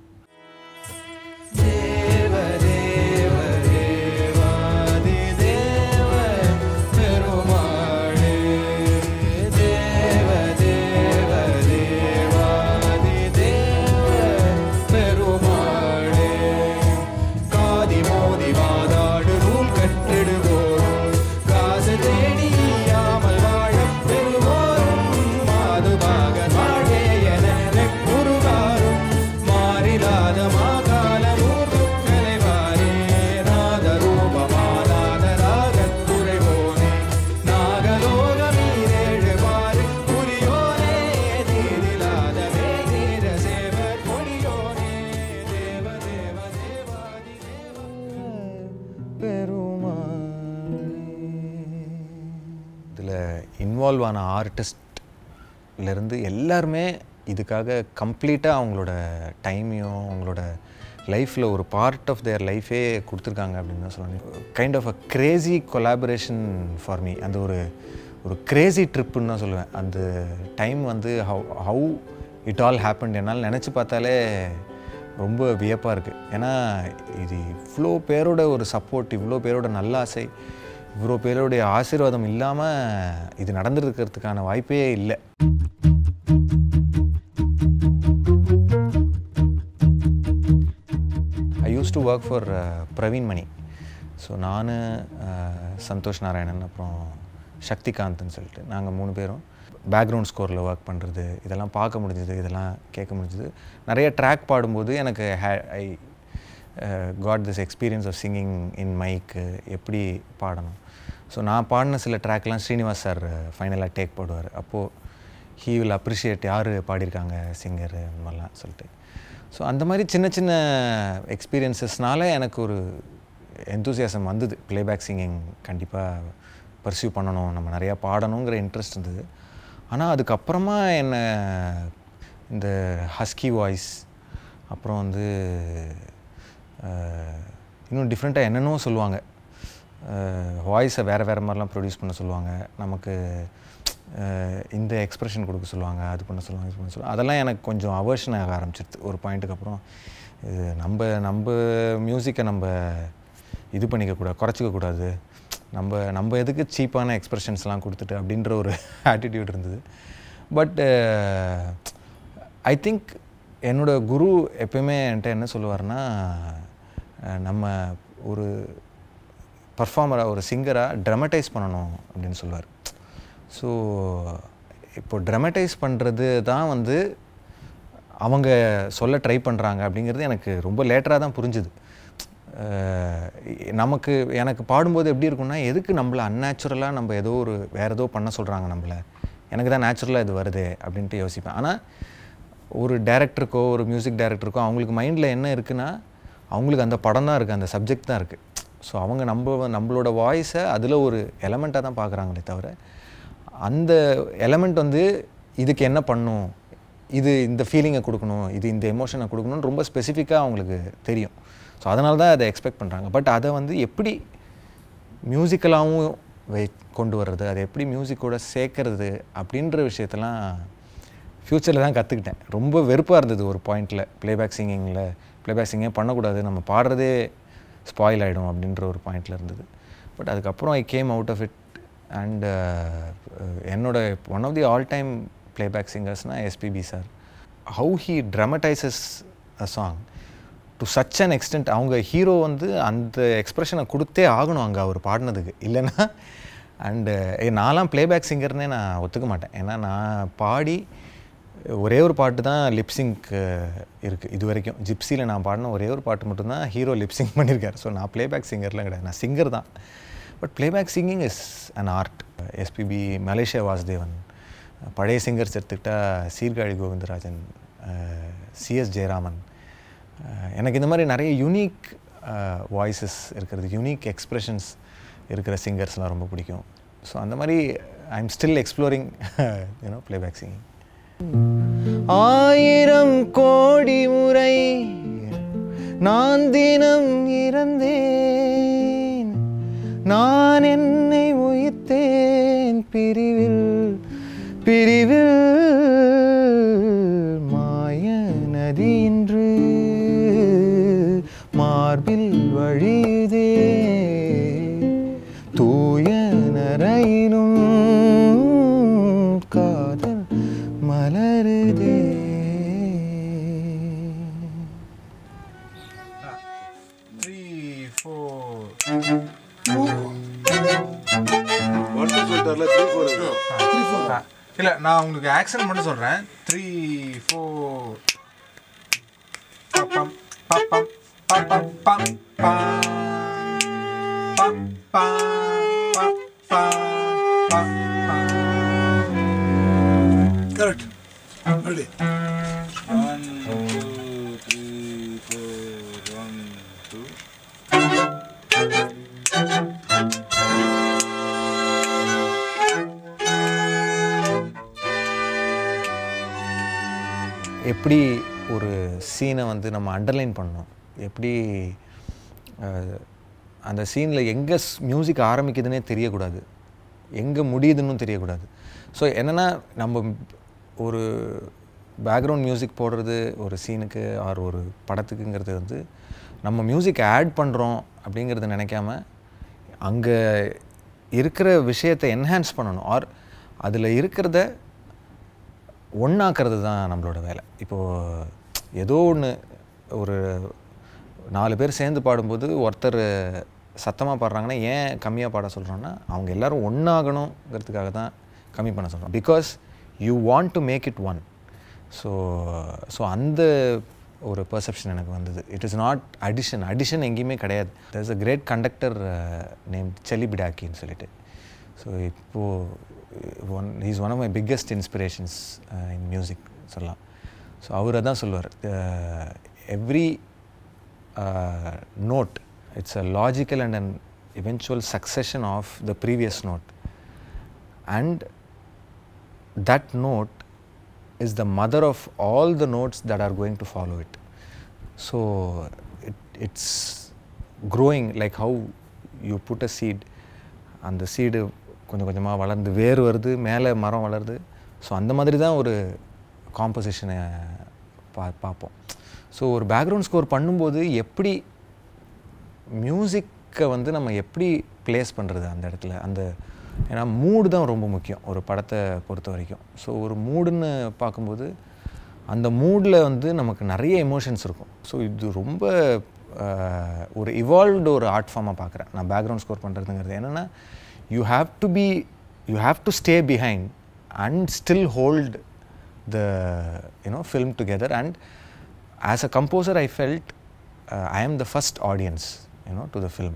தேவ தேவ தேவாதி தேவ பெருமாளே தேவ தேவ தேவாதி தேவ பெருமாளே காதி மோதி வாதாடு நூல் கட்டிடுவோரும் காசு தேடியாமல் வாழப் பெறுவோரும் மாதுபாக வாழ்வே என குருவாரும் மாறிலாத மாகால நூற்றுக்கலைவாரே நாத ரூபமானாத ராகத் துறைவோனே நாகலோக மீரேழு பாரு புரியோனே தீரிலாத வேதீர சேவர் பொழியோனே தேவ தேவ தேவாதி இதில் இன்வால்வ் ஆன ஆர்டிஸ்ட்லேருந்து எல்லாருமே இதுக்காக கம்ப்ளீட்டாக அவங்களோட டைமையும் அவங்களோட லைஃப்பில் ஒரு பார்ட் ஆஃப் தேர் லைஃபே கொடுத்துருக்காங்க அப்படின்னு தான் சொல்லணும் kind of a crazy collaboration for me அந்த ஒரு ஒரு கிரேசி ட்ரிப்புன்னு தான் சொல்லுவேன் அந்த டைம் வந்து how how it all happen என்னால் நினச்சி பார்த்தாலே ரொம்ப வியப்பாக இருக்குது ஏன்னா இது இவ்வளோ பேரோட ஒரு சப்போர்ட் இவ்வளோ பேரோட நல்லாசை இவ்வளோ பேருடைய ஆசீர்வாதம் இல்லாமல் இது நடந்திருக்கிறதுக்கான வாய்ப்பே இல்லை I use to work for Praveen Mani so நான் சந்தோஷ் நாராயணன் அப்புறம் சக்திகாந்த்னு சொல்லிட்டு நாங்கள் மூணு பேரும் பேக்ரவுண்ட் ஸ்கோரில் ஒர்க் பண்ணுறது இதெல்லாம் பார்க்க முடிஞ்சது இதெல்லாம் கேட்க முடிஞ்சது நிறைய ட்ராக் பாடும்போது எனக்கு I got this experience of singing in மைக்கு எப்படி பாடணும் ஸோ நான் பாடின சில ட்ராக்லாம் ஸ்ரீனிவாஸ் சார் ஃபைனலாக டேக் போடுவார் அப்போது ஹீ வில் அப்ரிஷியேட் யார் பாடியிருக்காங்க சிங்கர் அந்த மாதிரிலாம் சொல்லிட்டு ஸோ அந்த மாதிரி சின்ன சின்ன எக்ஸ்பீரியன்சஸ்னால எனக்கு ஒரு எந்தூசியாசம் வந்தது ப்ளேபேக் சிங்கிங் கண்டிப்பாக பர்சியூ பண்ணணும் நம்ம நிறையா பாடணுங்கிற இன்ட்ரெஸ்ட் இருந்தது ஆனால் அதுக்கப்புறமா என்ன இந்த ஹஸ்கி வாய்ஸ் அப்புறம் வந்து அஹ், இன்னும் டிஃப்ரெண்ட்டாக என்னென்னோ சொல்லுவாங்க வாய்ஸை வேறு வேறு மாதிரிலாம் ப்ரொடியூஸ் பண்ண சொல்லுவாங்க நமக்கு அஹ், இந்த எக்ஸ்ப்ரெஷன் கொடுக்க சொல்லுவாங்க அது பண்ண சொல்லுவாங்க இது பண்ண சொல்லுவாங்க அதெல்லாம் எனக்கு கொஞ்சம் அவர்ஷன் ஆக ஆரம்பிச்சிருது ஒரு பாயிண்ட்டுக்கு அப்புறம் இது நம்ம நம்ம மியூசிக்கை நம்ம இது பண்ணிக்கக்கூடாது குறைச்சிக்கக்கூடாது நம்ம நம்ம எதுக்கு சீப்பான எக்ஸ்ப்ரெஷன்ஸ்லாம் கொடுத்துட்டு அப்படின்ற ஒரு ஆட்டிடியூட் இருந்தது பட் ஐ திங்க் என்னோட குரு எப்பயுமே என்கிட்ட என்ன சொல்லுவார்னா அஹ், நம்ம ஒரு பர்ஃபார்மராக ஒரு சிங்கராக ட்ரமடைஸ் பண்ணணும் அப்படின்னு சொல்லுவார் ஸோ இப்போ ட்ரமடைஸ் பண்ணுறது தான் வந்து அவங்க சொல்ல ட்ரை பண்ணுறாங்க அப்படிங்கிறது எனக்கு ரொம்ப லேட்டராக தான் புரிஞ்சுது அஹ் நமக்கு எனக்கு பாடும்போது எப்படி இருக்கும்னா எதுக்கு நம்மளை அன்நேச்சுரலாக நம்ம ஏதோ ஒரு வேறு ஏதோ பண்ண சொல்கிறாங்க நம்மளை எனக்கு தான் நேச்சுரலாக இது வருது அப்படின்ட்டு யோசிப்பேன் ஆனால் ஒரு டேரக்டருக்கோ ஒரு மியூசிக் டைரக்டருக்கோ அவங்களுக்கு மைண்டில் என்ன இருக்குன்னா அவங்களுக்கு அந்த படம் தான் இருக்குது அந்த சப்ஜெக்ட் தான் இருக்குது ஸோ அவங்க நம்ம நம்மளோட வாய்ஸை அதில் ஒரு எலமெண்ட்டாக தான் பார்க்குறாங்களே தவிர அந்த எலமெண்ட் வந்து இதுக்கு என்ன பண்ணும் இது இந்த ஃபீலிங்கை கொடுக்கணும் இது இந்த எமோஷனை கொடுக்கணும்னு ரொம்ப ஸ்பெசிஃபிக்காக அவங்களுக்கு தெரியும் ஸோ அதனால தான் அதை எக்ஸ்பெக்ட் பண்ணுறாங்க பட் அதை வந்து எப்படி மியூசிக்கலாகவும் வை கொண்டு வர்றது அதை எப்படி மியூசிக்கோட சேர்க்கறது அப்படின்ற விஷயத்தெல்லாம் ஃப்யூச்சரில் தான் கற்றுக்கிட்டேன் ரொம்ப வெறுப்பாக இருந்தது ஒரு பாயிண்டில் ப்ளேபேக் சிங்கிங்கில் ப்ளேபேக் சிங்கே பண்ணக்கூடாது நம்ம பாடுறதே ஸ்பாயில் ஆகிடும் அப்படின்ற ஒரு பாயிண்டில் இருந்தது பட் அதுக்கப்புறம் I came out of it and என்னோட one of the all time playback சிங்கர்ஸ்னால் SPB sir how he dramatises a song to such an extent அவங்க ஹீரோ வந்து அந்த எக்ஸ்ப்ரெஷனை கொடுத்தே ஆகணும் அங்கே அவர் பாடினதுக்கு இல்லைன்னா அண்டு நான்லாம் ப்ளேபேக் சிங்கர்னே நான் ஒத்துக்க மாட்டேன் ஏன்னா நான் பாடி ஒரே ஒரு பாட்டு தான் லிப்சிங்க் இருக்குது இது வரைக்கும் ஜிப்சியில் நான் பாடின ஒரே ஒரு பாட்டு மட்டும்தான் ஹீரோ லிப்சிங் பண்ணியிருக்காரு ஸோ நான் ப்ளேபேக் சிங்கர்லாம் கிடையாது நான் சிங்கர் தான் but playback singing is an art SPB Malaysia Vasudevan பழைய சிங்கர்ஸ் எடுத்துக்கிட்டா சீர்காழி கோவிந்தராஜன் சிஎஸ் ஜெயராமன் அஹ் எனக்கு இந்த மாதிரி நிறைய யூனிக் வாய்ஸஸ் இருக்கிறது யூனிக் எக்ஸ்ப்ரெஷன்ஸ் இருக்கிற சிங்கர்ஸ்லாம் ரொம்ப பிடிக்கும் ஸோ அந்த மாதிரி I am still exploring you know playback singing ஆயிரம் கோடி முறை நான் தினம் இறந்தேன் நான் என்னை உயிர்த்தேன் பிரிவில் பிரிவில் மாய நதி இன்று மார்பில் வழியுதே தூய நரையிலும் காதல் மலருதே த்ரீ ஃபோர் இல்ல நான் உங்களுக்கு ஆக்சன் மட்டும் சொல்றேன் த்ரீ ஃபோர் பப்பம் பப்பம் பப்பம் பம் பம் பம் பம் பம் பம் கரெக்ட் மறுபடி one two three four one two எப்படி ஒரு சீனை வந்து நம்ம அண்டர்லைன் பண்ணோம் எப்படி அஹ், அந்த சீனில் எங்கே மியூசிக் ஆரம்பிக்குதுன்னே தெரியக்கூடாது எங்கே முடியுதுன்னு தெரியக்கூடாது ஸோ என்னென்னா நம்ம ஒரு பேக்ரவுண்ட் மியூசிக் போடுறது ஒரு சீனுக்கு ஆர் ஒரு படத்துக்குங்கிறது வந்து நம்ம மியூசிக் ஆட் பண்ணுறோம் அப்படிங்கிறத நினைக்காம அங்கே இருக்கிற விஷயத்தை என்ஹான்ஸ் பண்ணணும் ஆர் அதில் இருக்கிறத ஒன்றாக்கிறது தான் நம்மளோட வேலை இப்போது ஏதோ ஒன்று ஒரு நாலு பேர் சேர்ந்து பாடும்போது ஒருத்தர் சத்தமாக பாடுறாங்கன்னா ஏன் கம்மியாக பாட சொல்கிறோன்னா அவங்க எல்லாரும் ஒன்றாகணுங்கிறதுக்காக தான் கம்மி பண்ண சொல்கிறோம் because you want to make it one so so அந்த ஒரு பெர்செப்ஷன் எனக்கு வந்தது it is not addition addition எங்கேயுமே கிடையாது there is a great conductor name செலிபிடாக்கின்னு சொல்லிட்டு ஸோ இப்போது one is one of my biggest inspirations in music சொல்லலாம் ஸோ அவர் அதான் சொல்லுவார் every note it's a logical and an eventual succession of the previous note and that note is the mother of all the notes that are going to follow it so it, it's growing like how you put a seed அந்த seed கொஞ்சம் கொஞ்சமாக வளர்ந்து வேர் வருது மேலே மரம் வளருது so அந்த மாதிரி தான் ஒரு காம்போசிஷனை பா பார்ப்போம் ஸோ ஒரு பேக்ரவுண்ட் ஸ்கோர் பண்ணும்போது எப்படி மியூசிக்கை வந்து நம்ம எப்படி ப்ளேஸ் பண்ணுறது அந்த இடத்துல அந்த ஏன்னா மூடு தான் ரொம்ப முக்கியம் ஒரு படத்தை பொறுத்த வரைக்கும் ஸோ ஒரு மூடுன்னு பார்க்கும்போது அந்த மூடில் வந்து நமக்கு நிறைய எமோஷன்ஸ் இருக்கும் ஸோ இது ரொம்ப ஆஹ், ஒரு இவால்வ்டு ஒரு ஆர்ட் ஃபார்மாக பார்க்குறேன் நான் பேக்ரவுண்ட் ஸ்கோர் பண்ணுறதுங்கிறது என்னென்னா you have to be you have to stay behind and still hold the you know film together and as a composer I felt I am the first audience you know to the film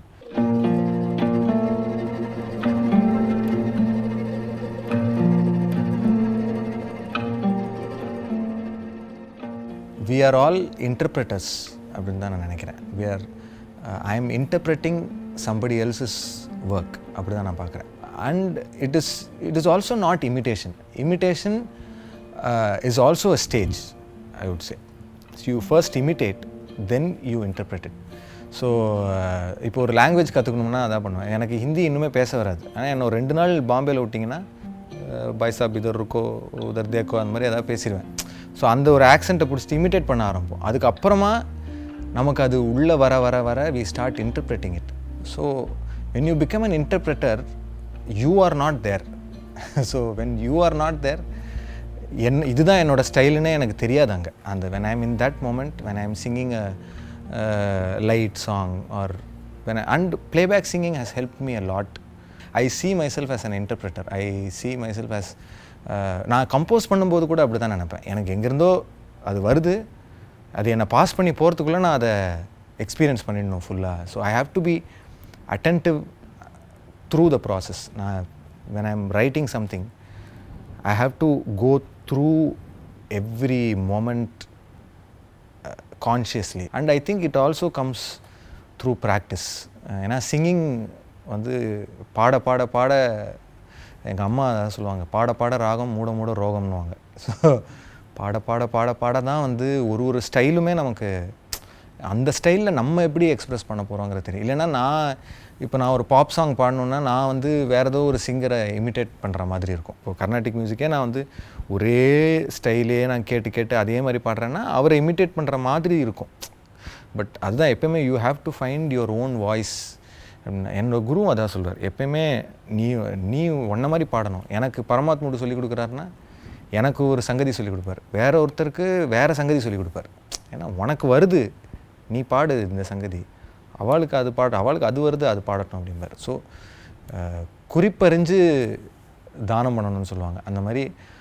we are all interpreters அப்படின்னு தான் நான் நினைக்கிறேன் we are I am interpreting somebody else's work அப்படி தான் நான் பார்க்குறேன் and it is it is also not imitation imitation is also a stage I would say you first imitate then you interpret it so இப்போ ஒரு language கற்றுக்கணும்னா அதான் பண்ணுவேன் எனக்கு ஹிந்தி இன்னுமே பேச வராது ஆனால் என்ன ஒரு ரெண்டு நாள் பாம்பேல விட்டிங்கன்னா பைசாப் இதர் இருக்கோ உதர் தேக்கோ அந்த மாதிரி ஏதாவது பேசிடுவேன் ஸோ அந்த ஒரு ஆக்சென்ட்டை பிடிச்சிட்டு இமிட்டேட் பண்ண ஆரம்பிப்போம் அதுக்கப்புறமா நமக்கு அது உள்ளே வர வர வர we start interpreting it so when you become an interpreter you are not there so when you are not there என் இதுதான் என்னோட ஸ்டைலுன்னே எனக்கு தெரியாது அங்கே அந்த when I'm in that moment when I'm singing a light song or when and playback singing has help me a lot I see myself as an interpreter I see myself as uh, நான் compose பண்ணும்போது கூட அப்படி தான் நினைப்பேன் எனக்கு எங்கேருந்தோ அது வருது அது என்னை பாஸ் பண்ணி போகிறதுக்குள்ளே நான் அதை எக்ஸ்பீரியன்ஸ் பண்ணிடணும் ஃபுல்லாக so I have to be attentive through the process நான் when I'm writing something I have to go through every moment consciously and I think it also comes through practice ஏன்னா singing வந்து பாட பாட பாட எங்கள் அம்மா அதான் சொல்லுவாங்க பாட பாட ராகம் மூட மூட ரோகம்னுவாங்க ஸோ பாட பாட பாட பாட தான் வந்து ஒரு ஒரு ஸ்டைலுமே நமக்கு அந்த ஸ்டைலில் நம்ம எப்படி எக்ஸ்பிரஸ் பண்ண போகிறோங்கிறது தெரியும் இல்லைன்னா நான் இப்போ நான் ஒரு பாப் சாங் பாடணுன்னா நான் வந்து வேறு ஏதோ ஒரு சிங்கரை இமிட்டேட் பண்ணுற மாதிரி இருக்கும் இப்போ கர்நாடிக் மியூசிக்கே நான் வந்து ஒரே ஸ்டைலே நான் கேட்டு கேட்டு அதே மாதிரி பாடுறேன்னா அவரை இமிட்டேட் பண்ணுற மாதிரி இருக்கும் பட் அதுதான் எப்பயுமே you have to find your own voice என்னோட குருவும் அதான் சொல்வார் எப்பயுமே நீ நீ உன்ன மாதிரி பாடணும் எனக்கு பரமாத்முடு சொல்லி கொடுக்குறாருன்னா எனக்கு ஒரு சங்கதி சொல்லி கொடுப்பார் வேற ஒருத்தருக்கு வேற சங்கதி சொல்லி கொடுப்பார் ஏன்னா உனக்கு வருது நீ பாடு இந்த சங்கதி அவளுக்கு அது பாடு அவளுக்கு அது வருது அது பாடட்டும் அப்படிம்பார் ஸோ குறிப்பறிஞ்சு தானம் பண்ணணும்னு சொல்லுவாங்க அந்த மாதிரி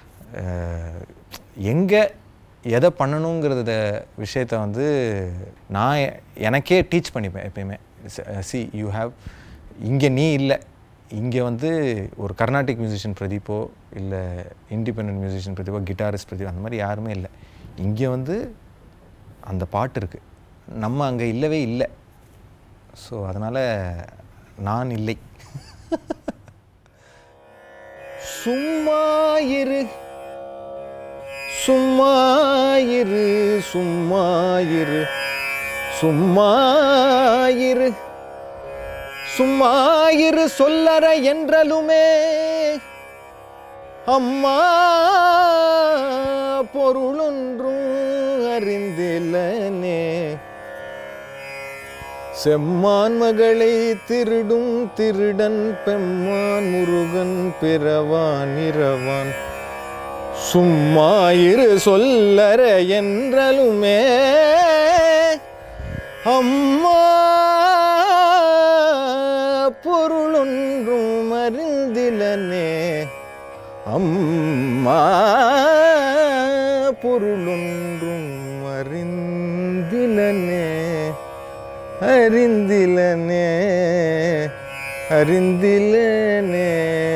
எங்கே எதை பண்ணணுங்கிறத விஷயத்த வந்து நான் எ- எனக்கே டீச் பண்ணிப்பேன் எப்பயுமே சி யூ ஹாவ் இங்கே நீ இல்லை இங்கே வந்து ஒரு கர்நாடிக் மியூசிஷியன் பிரதீப்போ இல்லை இண்டிபெண்ட் மியூசிஷியன் பிரதீப்போ கிட்டாரிஸ்ட் பிரதீப் அந்த மாதிரி யாருமே இல்லை இங்கே வந்து அந்த பாட்டு இருக்குது நம்ம அங்கே இல்லவே இல்லை ஸோ அதனால் நான் இல்லை சும்மா இரு சும்மா இரு சும்மா இரு சும்மா இரு சும்மா இரு சொல்லற என்றலுமே அம்மா பொருளொன்றும் அறிந்திலனே செம்மான் மகளை திருடும் திருடன் பெம்மான் முருகன் பிறவான் இரவான் சும்மா இரு சொல்லற என்றலுமே அம்மா பொருளொன்றும் அறிந்திலனே அம்மா பொருளொன்றும் அறிந்திலனே அறிந்திலனே அறிந்திலனே